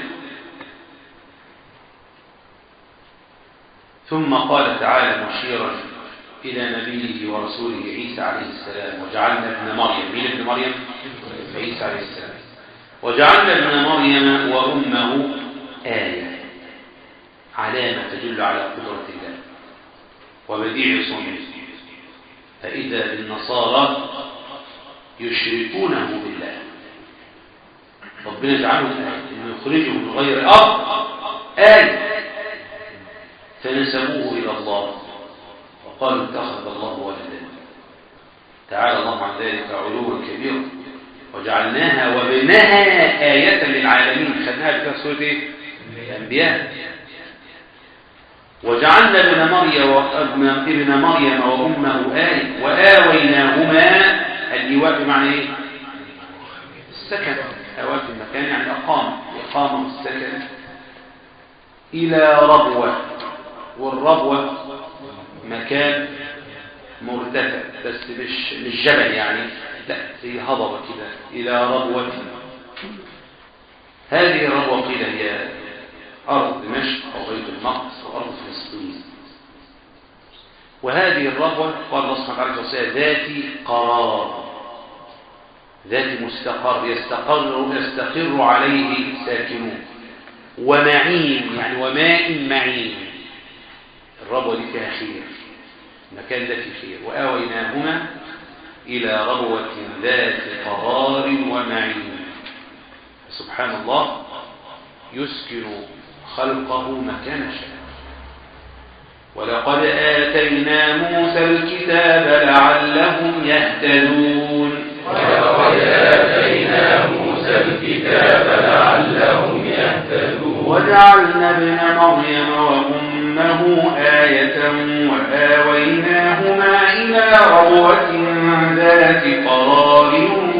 ثم قال تعالى مشيرا إلى نبيه ورسوله عيسى عليه السلام وجعلنا ابن مريم مين ابن مريم؟ عيسى عليه السلام وجعلنا ابن مريم وأمه آية علامة تدل على قدرة الله وبديع صنعه فإذا بالنصارى يشركونه بالله ربنا يجعلهم آية إنه يخرجهم من غير أب آية فنسبوه إلى الله وقالوا اتخذ الله ولدا تعالى الله عن ذلك علوا كبيرا وجعلناها وبناها آية للعالمين خدناها في سورة ايه؟ الأنبياء وجعلنا ابن مريم وابن ابن مريم وامه آية وآويناهما اللواء بمعنى ايه؟ السكن آوى في المكان يعني أقام إقامة السكن إلى ربوة والربوة مكان مرتفع بس مش مش جبل يعني لا زي هضبة كده إلى ربوة هذه الربوة قيل هي أرض دمشق أو بيت المقدس وأرض فلسطين وهذه الربوة قال الله سبحانه وتعالى ذات قرار ذات مستقر يستقر يستقر عليه ساكنون ومعين يعني وماء معين الربوة دي فيها خير المكان ده فيه خير وآويناهما إلى ربوة ذات قرار ومعين سبحان الله يسكن خلقه مكان شاء ولقد آتينا موسى الكتاب لعلهم يهتدون ولقد آتينا موسى الكتاب لعلهم يهتدون وجعلنا ابن مريم وأمه آية وآويناهما إلى ربوة ذات قرار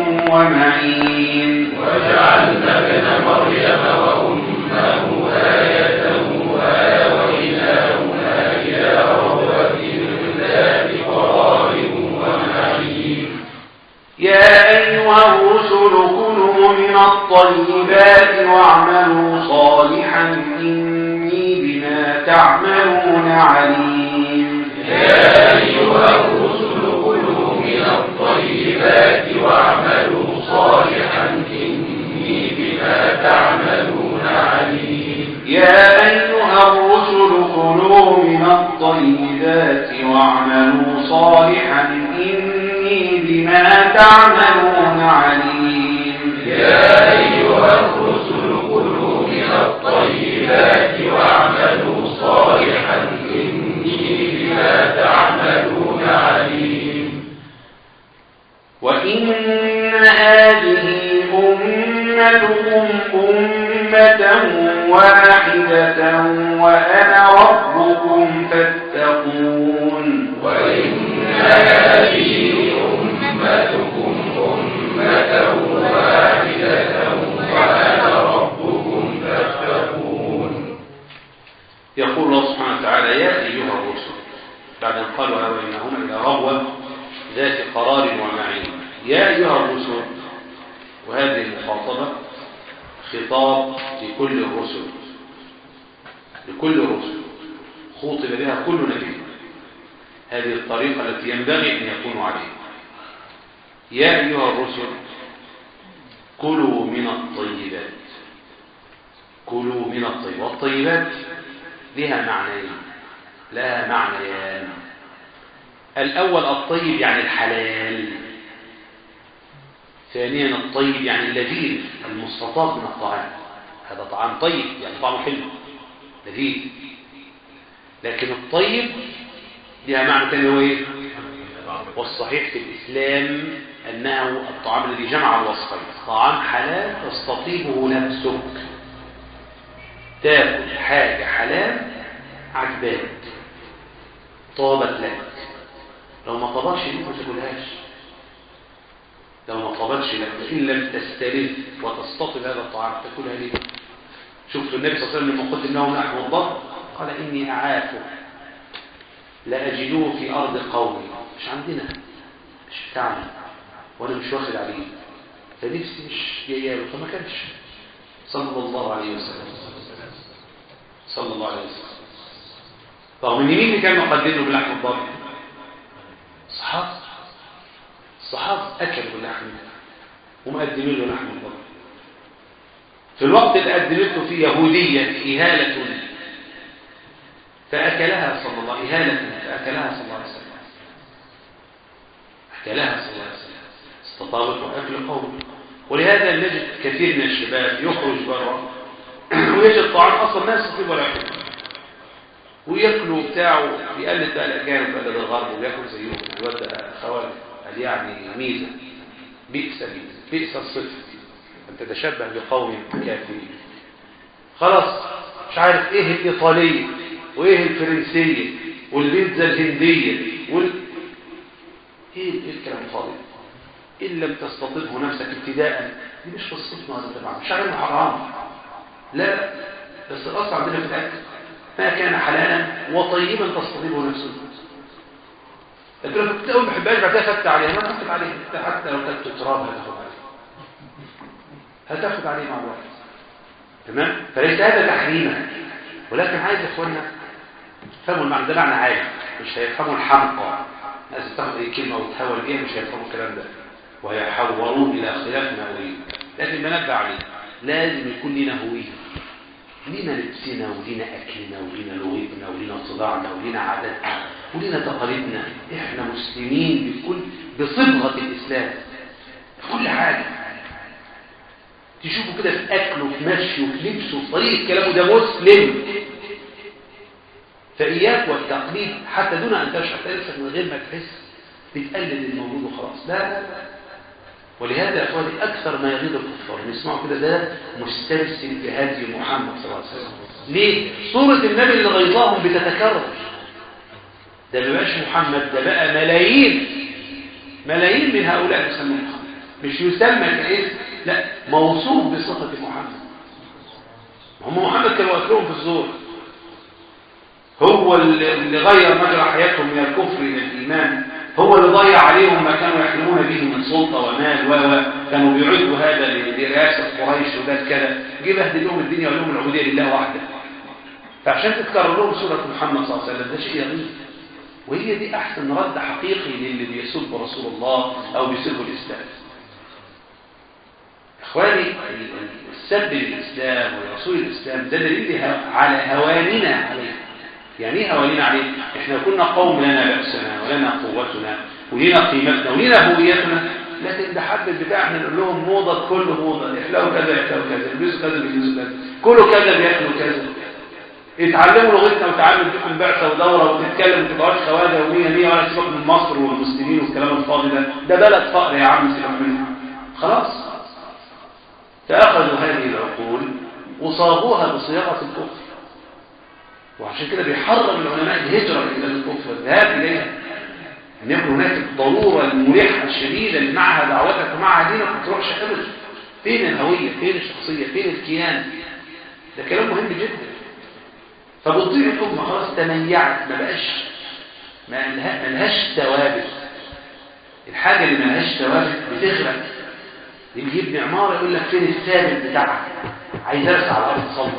ومعين وجعلنا ابن مريم وأمه آية وآويناهما إلى ربوة ذات قرار ومعين يا أيها الرسل كلوا من الطيبات واعملوا صالحا إني بما تعملون عليم يا أيها الرسل كلوا من الطيبات واعملوا صالحا إني بما تعملون عليم يا أيها الرسل كلوا من الطيبات واعملوا صالحا إني بما تعملون عليم يا أيها الرسل كلوا من الطيبات واعملوا صالحا إني بما تعملون عليم وإن هذه أمتكم أمة واحدة وأنا ربكم فاتقون وإن هذه أمتكم أمة واحدة وأنا ربكم فاتقون يقول الله سبحانه وتعالى يا أيها الرسل بعد أن قالوا أويناهما إلى ربوة ذات قرار ومعين يا أيها الرسل وهذه المخاطبة خطاب لكل الرسل لكل الرسل خوطب بها كل نبي هذه الطريقة التي ينبغي أن يكونوا عليها يا أيها الرسل كلوا من الطيبات كلوا من الطيبات والطيبات لها معنيين لها معنيان الأول الطيب يعني الحلال ثانيا الطيب يعني اللذيذ المستطاب من الطعام هذا طعام طيب يعني طعمه حلو لذيذ لكن الطيب لها معنى ثاني هو ايه والصحيح في الإسلام أنه الطعام الذي جمع الوصفين طعام حلال تستطيبه نفسك تاكل حاجة حلال عجباك طابت لك لو ما طابتش ليك ما تاكلهاش لو ما طابتش لك إن لم تستلذ وتستطب هذا الطعام تاكلها ليه شوف النبي صلى الله عليه وسلم لما قدم لهم لحم الضب قال إني أعافه لا أجدوه في أرض قومي مش عندنا مش بتاعنا وأنا مش واخد عليه فنفسي مش جايه له فما كانش صلى الله عليه وسلم صلى الله عليه وسلم رغم ان مين اللي كان مقدمه بلحم الضب الصحابه الصحابه اكلوا اللحم ومقدمين له لحم الضب في الوقت اللي قدمته فيه يهوديه اهاله فاكلها صلى الله اهاله فاكلها صلى الله عليه وسلم اكلها صلى الله عليه وسلم استطابت واكل قوم ولهذا نجد كثير من الشباب يخرج بره ويجد طعام اصلا ما يستطيع ولا ياكل وياكلوا بتاعه بيقلد بقى الاجانب بقلد الغرب وياكل زيهم الواد ده خوالي قال يعني ميزه بئس ميزه بئس الصفر ان تتشبه بقوم كافرين خلاص مش عارف ايه الايطاليه وايه الفرنسيه والبيتزا الهنديه وال ايه ايه الكلام الفاضي ان لم تستطبه نفسك ابتداء دي مش قصتنا هذا طبعا مش عارف حرام لا بس الاصل عندنا في الاكل ما كان حلالا وطيبا تستطيبه نفسك لكن لو كنت اول ما بحبهاش بعد كده خدت عليها ما تاخد عليها حتى لو كانت تراب هتاخد عليها هتاخد عليه مع الوقت تمام فليس هذا تحريما ولكن عايز يا اخوانا فهموا المعنى ده معنى عام مش هيفهموا الحمقى الناس تاخد اي كلمه وتحول بيها مش هيفهموا الكلام ده وهيحولون الى خلاف ما اريد لكن بنبه عليه لازم يكون لنا هويه لنا لبسنا ولنا اكلنا ولنا لغتنا ولنا صداعنا ولنا عاداتنا ولنا تقاليدنا احنا مسلمين بكل بصبغه الاسلام في كل حاجه تشوفوا كده في اكله في مشيه في لبسه في طريقه كلامه ده مسلم فاياك والتقليد حتى دون ان تشعر تلبسك من غير ما تحس بتقلد الموجود وخلاص لا لا لا ولهذا يا اخواني اكثر ما يغيظ الكفار نسمعوا كده ده مسترسل بهدي محمد صلى الله عليه وسلم ليه صوره النبي اللي غيظاهم بتتكرر ده ما بقاش محمد ده بقى ملايين ملايين من هؤلاء يسمون محمد مش يسمى كاسم لا موصوف بصفه محمد هم محمد كانوا اكلهم في الزور هو اللي غير مجرى حياتهم من الكفر الى الايمان هو اللي ضيع عليهم ما كانوا يحلمون به من سلطة ومال و كانوا بيعدوا هذا لرئاسة قريش وده كذا جه بهدل لهم الدنيا ولهم العبودية لله وحده فعشان تتكرر لهم سورة محمد صلى الله عليه وسلم ده شيء يغيظ وهي دي أحسن رد حقيقي للي بيسب رسول الله أو بيسب الإسلام إخواني السب للإسلام ورسول الإسلام ده دليل على هواننا عليه يعني ايه هوانينا عليه احنا كنا قوم لنا بأسنا ولنا قوتنا ولنا قيمتنا ولنا هويتنا لكن ده حد البتاع احنا نقول لهم موضة كل موضة يحلوا كذا يحلوا كذا يلبسوا كذا يلبسوا كذا كله كذا بياكلوا كذا اتعلموا لغتنا وتعلموا فيكم بعثة ودورة وتتكلم وتبقاش خواجه ومية مية ولا سيبك من مصر والمسلمين والكلام الفاضي ده ده بلد فقر يا عم سيبك منه خلاص فأخذوا هذه العقول وصاغوها بصياغة الكفر وعشان كده بيحرم العلماء الهجرة إلى الكفر الذهاب إليها أن يكون هناك الضرورة الملحة الشديدة اللي معها دعوتك ومعها دينك ما تروحش أبدا فين الهوية فين الشخصية فين الكيان ده كلام مهم جدا فبتضيع الأمة خلاص تميعت ما بقاش ما لهاش ثوابت الحاجة اللي ما لهاش ثوابت بتغرق اللي يبني عمارة يقول لك فين الثابت بتاعها عايز ارسى على الأرض صلب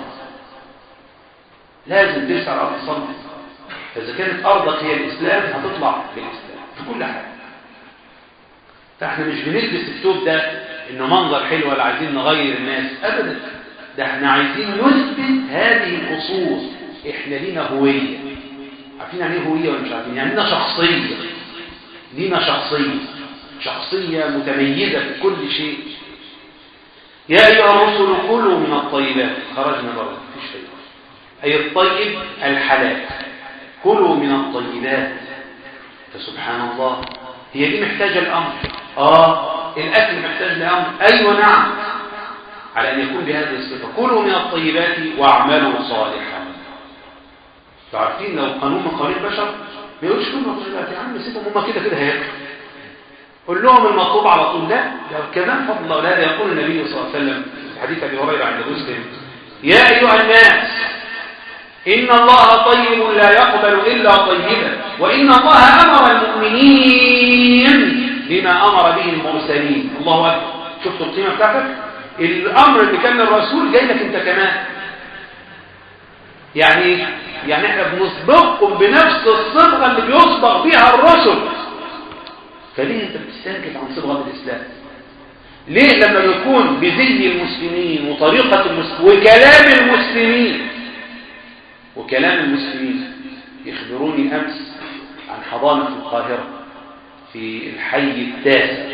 لازم ترسى على الأرض صلب فإذا كانت أرضك هي الإسلام هتطلع بالإسلام في كل حاجة فاحنا مش بنلبس الثوب ده انه منظر حلو ولا عايزين نغير الناس ابدا ده احنا عايزين نثبت هذه الاصول احنا لينا هويه عارفين يعني ايه هويه ولا مش عارفين يعني لينا شخصيه لينا شخصيه شخصيه متميزه في كل شيء يا ايها الرسل كلوا من الطيبات خرجنا بره مفيش شيء اي الطيب الحلال كلوا من الطيبات فسبحان الله هي دي محتاجة الأمر آه الأكل محتاج لأمر أيوة نعم على أن يكون بهذه الصفة كلوا من الطيبات واعملوا صالحا تعرفين لو قانون من قوانين البشر ما يقولش كلوا من الطيبات يا عم سيبهم هم كده كده هياكلوا قول لهم المطلوب على طول لا ده كمان فضل الله لا يقول النبي صلى الله عليه وسلم في حديث ابي هريره عند مسلم يا ايها الناس ان الله طيب لا يقبل الا طيبا وان الله امر المؤمنين بما امر به المرسلين الله اكبر شفتوا القيمه بتاعتك الامر اللي كان الرسول جاي لك انت كمان يعني يعني احنا بنسبقكم بنفس الصبغه اللي بيسبق بها الرسل فليه انت بتستنكف عن صبغه الاسلام ليه لما يكون بزي المسلمين وطريقه المسلمين وكلام المسلمين وكلام المسلمين يخبروني امس عن حضانه القاهره في الحي التاسع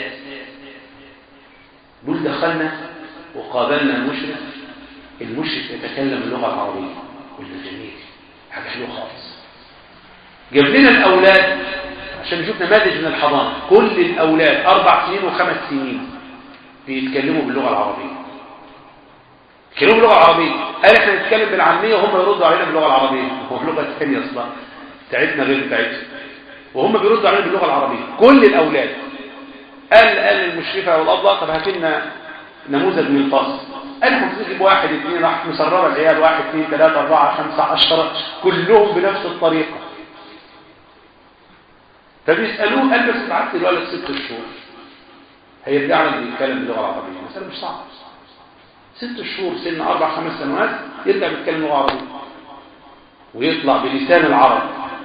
دول دخلنا وقابلنا المشرف المشرف يتكلم اللغه العربيه قلنا جميل حاجه حلوه خالص جاب لنا الاولاد عشان نشوف نماذج من الحضانه كل الاولاد اربع سنين وخمس سنين بيتكلموا باللغه العربيه يتكلموا باللغه العربيه قال احنا نتكلم بالعاميه وهم يردوا علينا باللغه العربيه هو اللغه الثانيه اصلا بتاعتنا غير بتاعتهم وهم بيردوا علينا باللغه العربيه كل الاولاد قال قال المشرفه والابله طب هات لنا نموذج من الفصل قال احنا نجيب واحد اثنين راح مسرره العيال واحد اثنين ثلاثه اربعه خمسه عشره كلهم بنفس الطريقه فبيسالوه قال بس بعت الولد ست شهور هيرجع لك بيتكلم باللغه العربيه مثلا مش صعب ست شهور سن اربع خمس سنوات يرجع بيتكلم لغه عربيه ويطلع بلسان العرب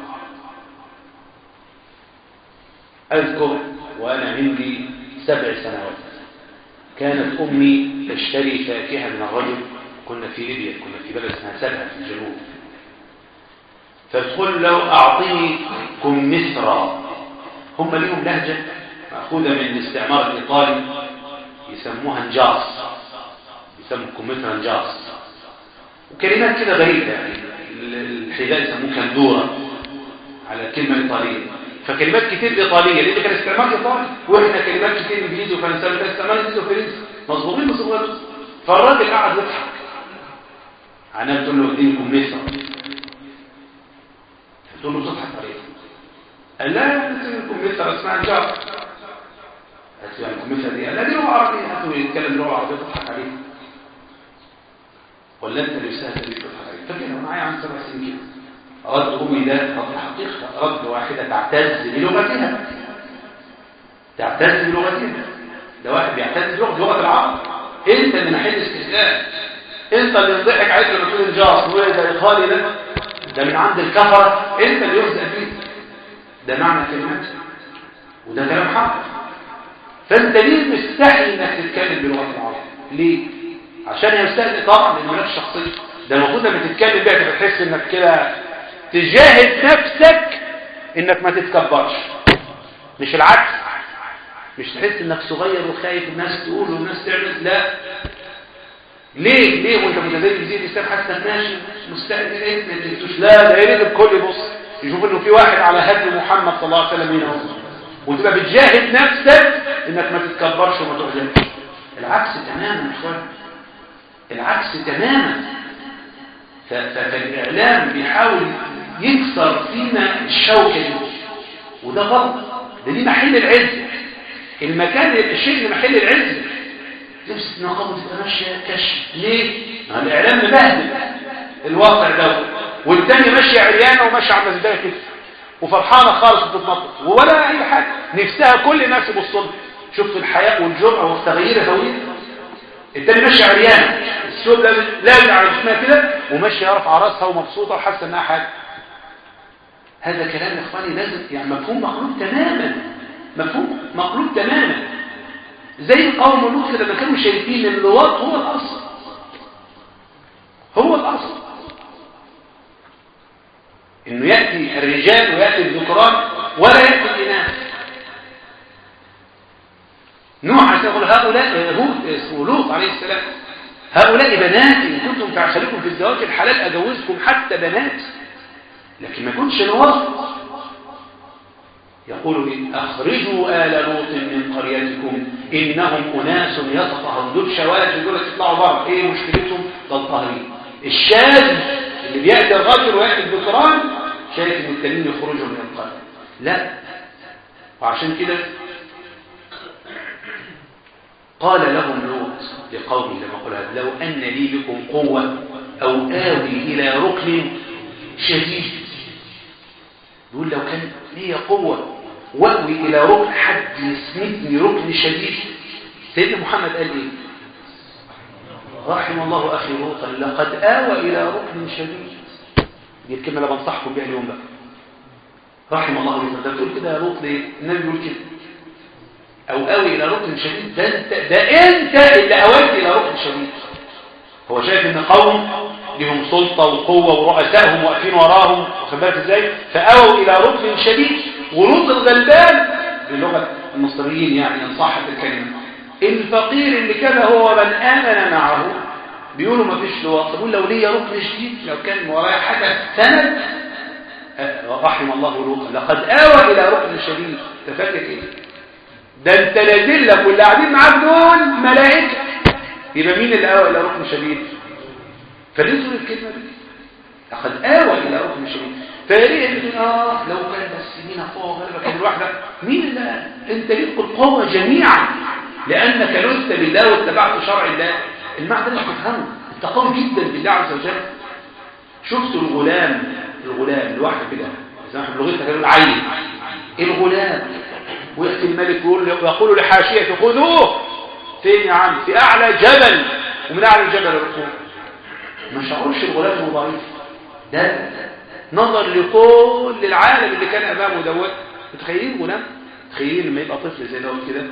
اذكر وانا عندي سبع سنوات كانت امي تشتري فاكهه من الرجل كنا في ليبيا كنا في بلد اسمها سبها في الجنوب فتقول لو اعطيكم مصر هم ليهم لهجه ماخوذه من الاستعمار الايطالي يسموها نجاص يسموا الكمثرى نجاص وكلمات كده غريبه يعني الحذاء يسموه كندوره على الكلمه الايطاليه فكلمات كتير ايطاليه لان كان استعمار ايطالي واحنا كلمات كتير انجليزي وفرنساوي كان استعمال انجليزي وفرنسي مظبوطين بصبغته فالراجل قعد يضحك عنها بتقول له دينكم مصر تقول له تضحك عليه قال لا دينكم مصر اسمها نجار قالت له يعني مصر دي قال لا دي لغه عربيه هاتوا يتكلم لغه عربيه تضحك عليه ولا انت اللي يستاهل تضحك عليه فكده معايا عن سبع سنين كده رد أمي ده رد حقيقة رد واحدة تعتز بلغتها تعتز بلغتها ده واحد بيعتز بلغة لغة العرب انت اللي محل استهزاء انت اللي انضحك عليك لما تقول الجاس هو ده ايطالي ده ده من عند الكفرة انت اللي يهزأ فيه ده معنى كلمات وده كلام حق فانت ليه مستحيل انك تتكلم بلغة العرب ليه عشان يستهزئ طبعا لان مالكش شخصيه ده المفروض لما تتكلم بيها تبقى تحس انك كده تجاهد نفسك انك ما تتكبرش مش العكس مش تحس انك صغير وخايف الناس تقول والناس تعمل لا ليه ليه وانت متدين زي الاسلام حتى ماشي مستعد ايه ما تقولش لا ده يريد الكل يبص يشوف انه في واحد على هدي محمد صلى الله عليه وسلم هنا اهو وتبقى بتجاهد نفسك انك ما تتكبرش وما تغزلش العكس تماما يا اخوان العكس تماما فالاعلام بيحاول يكسر فينا الشوكة دي وده غلط ده دي محل العز المكان الشيء اللي محل العز لبس نقابة تبقى ماشية كشف ليه؟ ما الإعلام مبهدل الواقع ده والتانية ماشية عريانة وماشية على المزدانة كده وفرحانة خالص بتتنطط ولا أي حاجة نفسها كل الناس يبصوا شفت الحياء والجرأة والتغيير هوية التاني ماشية عريانة السود لازم على جسمها كده وماشية رافعة راسها ومبسوطة وحاسة انها حاجة هذا كلام يا اخواني لازم يعني مفهوم مقلوب تماما مفهوم مقلوب تماما زي قوم لوط لما كانوا شايفين اللواط هو الاصل هو الاصل انه ياتي الرجال وياتي الذكران ولا ياتي الاناث نوح يقول هؤلاء هود لوط عليه السلام هؤلاء بنات ان كنتم تعشلكم في الزواج الحلال اجوزكم حتى بنات لكن ما يكونش نواصل يقول إيه؟ أخرجوا آل لوط من قريتكم إنهم أناس يتطهرون دول شواذ دول يطلعوا بره إيه مشكلتهم؟ ده الطاهرين الشاذ اللي بيأتي الرجل ويأتي الذكران شايف إن التانيين يخرجوا من القرية لا وعشان كده قال لهم لوط لقومه لما قال هذا لو أن لي بكم قوة أو آوي إلى ركن شديد يقول لو كان لي قوة وأوي إلى ركن حد يسندني ركن شديد سيدنا محمد قال إيه رحم الله أخي لوطا لقد آوى إلى ركن شديد دي الكلمة اللي بنصحكم بها اليوم بقى رحم الله لوطا ده بتقول كده يا لوط ليه النبي بيقول كده او اوي الى ركن شديد ده انت ده انت اللي اويت الى ركن شديد هو شايف ان قوم لهم سلطه وقوه ورؤسائهم واقفين وراهم واخد بالك ازاي فاووا الى ركن شديد ولوط الغلبان بلغه المصريين يعني ان صحت الكلمه الفقير اللي كان هو من امن معه بيقولوا ما فيش لواط بيقول لو ليا ركن شديد لو كان ورايا حاجه سند رحم الله لوطا لقد آوى إلى ركن شديد تفكر إيه ده انت نازل لك واللي قاعدين معاك دول ملائكة يبقى مين اللي آوى إلى ركن شديد فنزلوا الكلمة دي لقد آوى إلى ركن شديد فيريد ان اه لو كان بس مين قوة غالبا كان الواحدة مين اللي قال؟ انت ليك القوة جميعا لأنك لست بالله واتبعت شرع الله المعنى ده مش تفهمه انت قوي جدا بالله عز وجل شفت الغلام الغلام لوحده كده زي ما احنا بلغتنا كانوا العين الغلام ويأتي الملك يقول يقول لحاشيته خذوه فين يا عم في أعلى جبل ومن أعلى الجبل الركوب ما شعرش الغلام انه ضعيف ده نظر لكل العالم اللي كان أمامه دوت متخيلين غلام تخيلين لما يبقى طفل زي دوت كده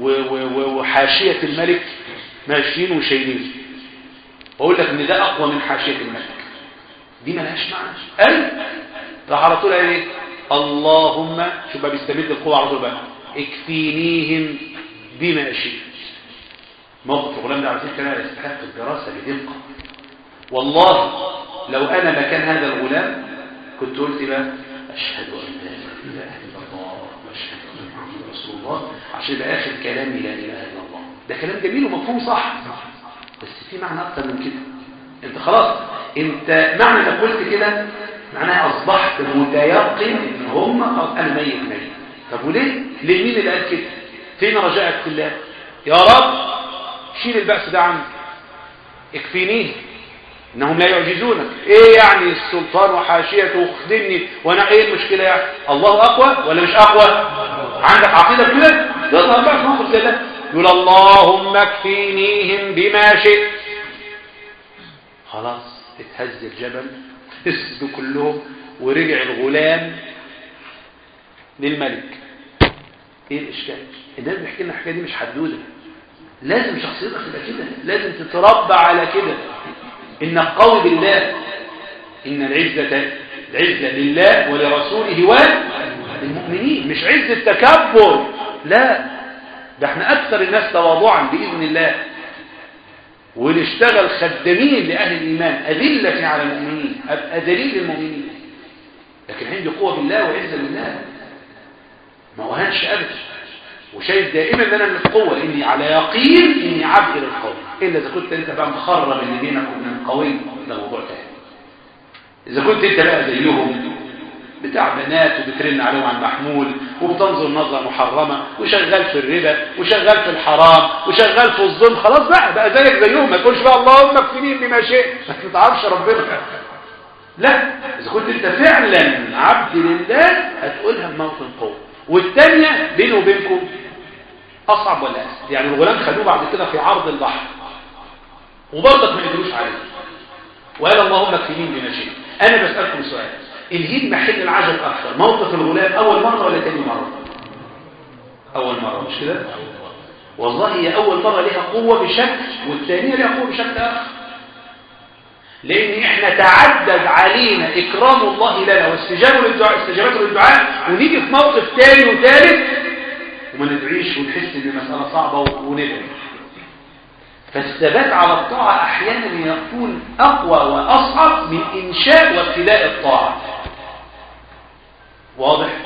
وحاشية الملك ماشيين وشايلين بقول لك ان ده أقوى من حاشية الملك دي ملهاش معنى قال راح على طول قال ايه اللهم شوف بقى بيستمد القوة على طول بقى اكفينيهم بما شئت موقف الغلام ده على فكره يستحق الدراسة بدقة والله لو انا مكان هذا الغلام كنت قلت بقى اشهد ان لا اله الا الله واشهد ان محمد رسول الله عشان يبقى اخر كلامي لا اله الا الله ده كلام جميل ومفهوم صح بس في معنى اكتر من كده انت خلاص انت معنى انك قلت كده معناها اصبحت متيقن ان هم خلاص انا ميت ميت طب وليه ليه مين اللي قال كده فين رجائك في الله يا رب شيل البأس ده عنك اكفينيه انهم لا يعجزونك ايه يعني السلطان وحاشيته وخدمني وانا ايه المشكله يعني الله اقوى ولا مش اقوى عندك عقيده كده تظهر بقى في موقف زي ده يقول اللهم اكفينيهم بما شئت خلاص اتهز الجبل اسدوا كلهم ورجع الغلام للملك ايه الاشكال الناس بيحكي لنا الحكايه دي مش حدوده لازم شخصيتك تبقى كده لازم تتربى على كده انك قوي بالله ان العزه العزه لله ولرسوله وللمؤمنين مش عزه تكبر لا ده احنا اكثر الناس تواضعا باذن الله ونشتغل خدامين لأهل الإيمان أذلة على المؤمنين أبقى دليل للمؤمنين لكن عندي قوة بالله وعزة بالله ما وهنش أبدا وشايف دائما ان انا من القوة اني على يقين اني عبد للقوي الا اذا كنت انت بقى مخرب اللي بينك وبين القوي ده موضوع تاني اذا كنت انت بقى زيهم بتاع بنات وبترن عليهم على المحمول وبتنظر نظرة محرمة وشغال في الربا وشغال في الحرام وشغال في الظلم خلاص بقى بقى زيك زيهم ما تقولش بقى اللهم اكفنين بما شئت ما تعرفش ربنا لا اذا كنت انت فعلا عبد لله هتقولها بموطن قوة والثانية بينه وبينكم اصعب ولا اسهل يعني الغلام خدوه بعد كده في عرض البحر وبرضك ما قدروش عليه وقال اللهم اكفنين بما شئت انا بسألكم سؤال الهيد محل العجب أكثر موقف الغلام أول مرة ولا تاني مرة أول مرة مش كده والله هي أول مرة لها قوة بشكل والثانية لها قوة بشكل آخر لأن إحنا تعدد علينا إكرام الله لنا واستجابه للدعاء استجابته للدعاء ونيجي في موقف ثاني وثالث وما ندعيش ونحس إن المسألة صعبة وندعي فالثبات على الطاعة أحيانا يكون أقوى وأصعب من إنشاء وابتداء الطاعة واضح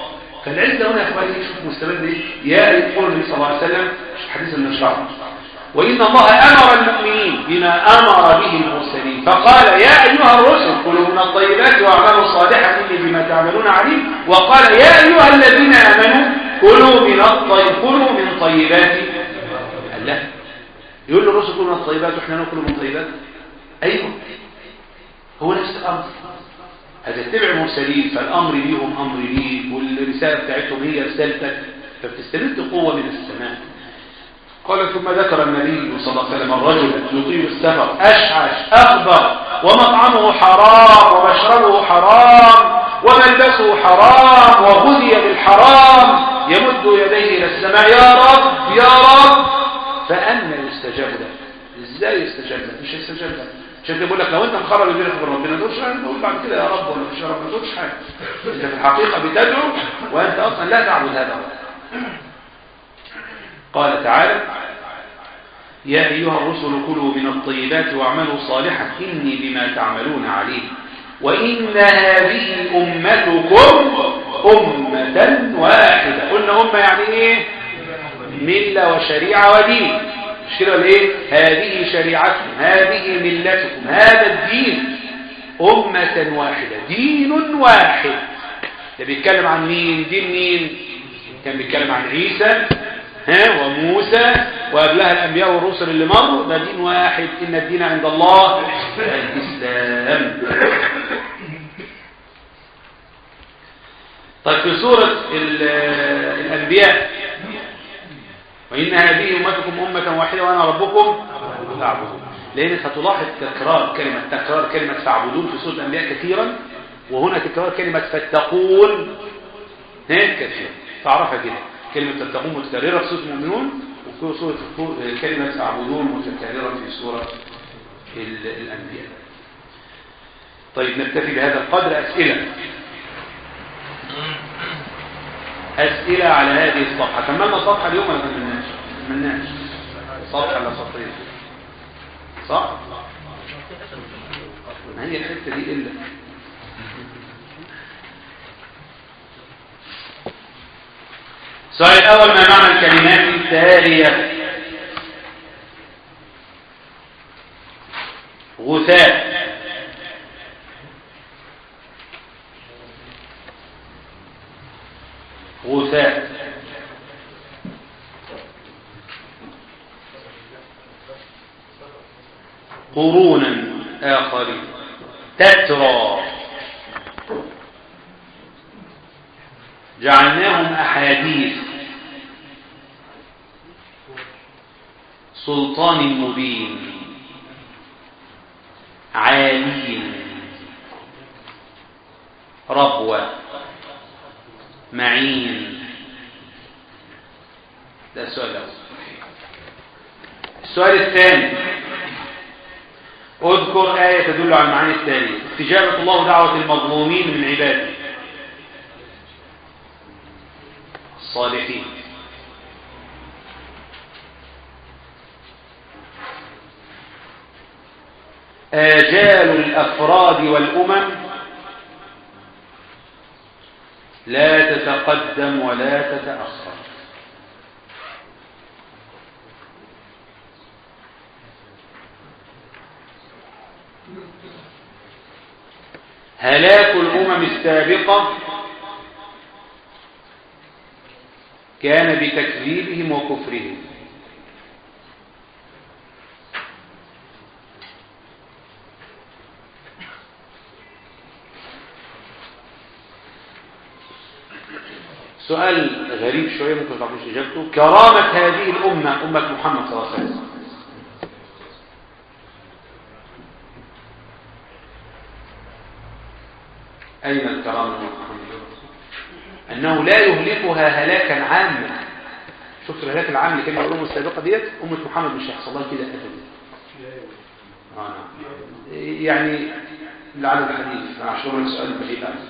فالعزة هنا يا اخواني شوف مستمد ايه يا يقول النبي صلى الله عليه وسلم حديث من الشرع وإن الله أمر المؤمنين بما أمر به المرسلين فقال يا أيها الرسل كلوا من الطيبات واعملوا صالحا إني بما تعملون عليم وقال يا أيها الذين آمنوا كلوا من الطيب كلوا من طيبات الله يقول للرسل كلوا من الطيبات واحنا ناكل من الطيبات أيوه هو نفس الأمر هتتبع المرسلين فالأمر ليهم أمر ليك والرسالة بتاعتهم هي رسالتك فبتستمد قوة من السماء قال ثم ذكر النبي صلى الله عليه وسلم الرجل يطيل السفر أشعش أخبر ومطعمه حرام ومشربه حرام وملبسه حرام وغذي بالحرام يمد يديه إلى السماء يا رب يا رب فأنا يستجاب له ازاي يستجاب له مش يستجاب له عشان كده بقول لك لو انت مخرج بينك وبين ربنا ما تقولش انا بقول بعد كده يا رب ولا مش يا رب ما تقولش حاجه انت في الحقيقه بتدعو وانت اصلا لا تعبد هذا الرب قال تعالى يا أيها الرسل كلوا من الطيبات واعملوا صالحا إني بما تعملون عليم وإن هذه أمتكم أمة واحدة قلنا أمة يعني إيه ملة وشريعة ودين مش كده ولا إيه هذه شريعتكم هذه ملتكم هذا الدين أمة واحدة دين واحد ده بيتكلم عن مين دين مين كان بيتكلم عن عيسى ها وموسى وقبلها الأنبياء والرسل اللي مروا ده دين واحد إن الدين عند الله الإسلام طيب في سورة الأنبياء وإن هذه أمتكم أمة واحدة وأنا ربكم فاعبدون لأنك هتلاحظ تكرار كلمة تكرار كلمة فاعبدون في سورة الأنبياء كثيرا وهنا تكرار كلمة فاتقون ها كثيرا تعرفها كده كلمة تتقون متكررة في سورة المؤمنون وفي سورة كلمة تعبدون متكررة في سورة الأنبياء طيب نكتفي بهذا القدر أسئلة أسئلة على هذه الصفحة كملنا الصفحة اليوم ولا كملناش؟ كملناش صفحة ولا سطرين صح؟ ما هي الحتة دي إلا السؤال الأول ما معنى الكلمات التالية غثاء غثاء قرونا آخرين تترى جعلناهم أحاديث سلطان مبين عالين ربوة معين ده السؤال الأول السؤال الثاني اذكر آية تدل على المعاني التالية استجابة الله دعوة المظلومين من عباده الصالحين آجال الأفراد والأمم لا تتقدم ولا تتأخر هلاك الأمم السابقة كان بتكذيبهم وكفرهم سؤال غريب شوية ممكن تعرفوش إجابته كرامة هذه الأمة أمة محمد صلى الله عليه وسلم أين الكرامة من محمد أنه لا يهلكها هلاكا عاما شفت الهلاك العام اللي كان الأمة السابقة ديت أمة محمد مش هيحصل لها كده أبدا آه. يعني لعل الحديث عشر السؤال بعيد عنه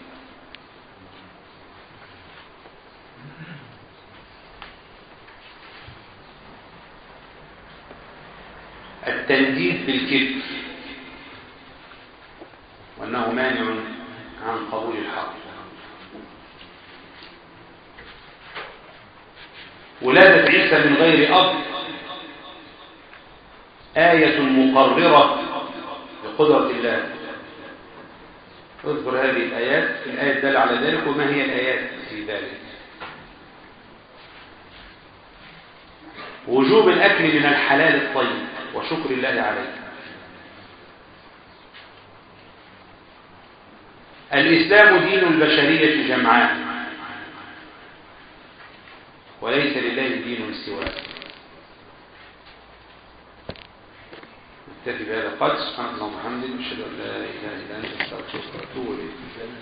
التنديد بالكذب وأنه مانع عن قبول الحق ولادة عيسى من غير أب آية مقررة بقدرة الله اذكر هذه الآيات الآية الدالة على ذلك وما هي الآيات في ذلك وجوب الأكل من الحلال الطيب وشكر الله عليه الإسلام دين البشرية جمعاء وليس لله دين سواه نكتفي بهذا القدر سبحانك اللهم وبحمدك اشهد ان لا اله الا انت استغفرك واتوب اليك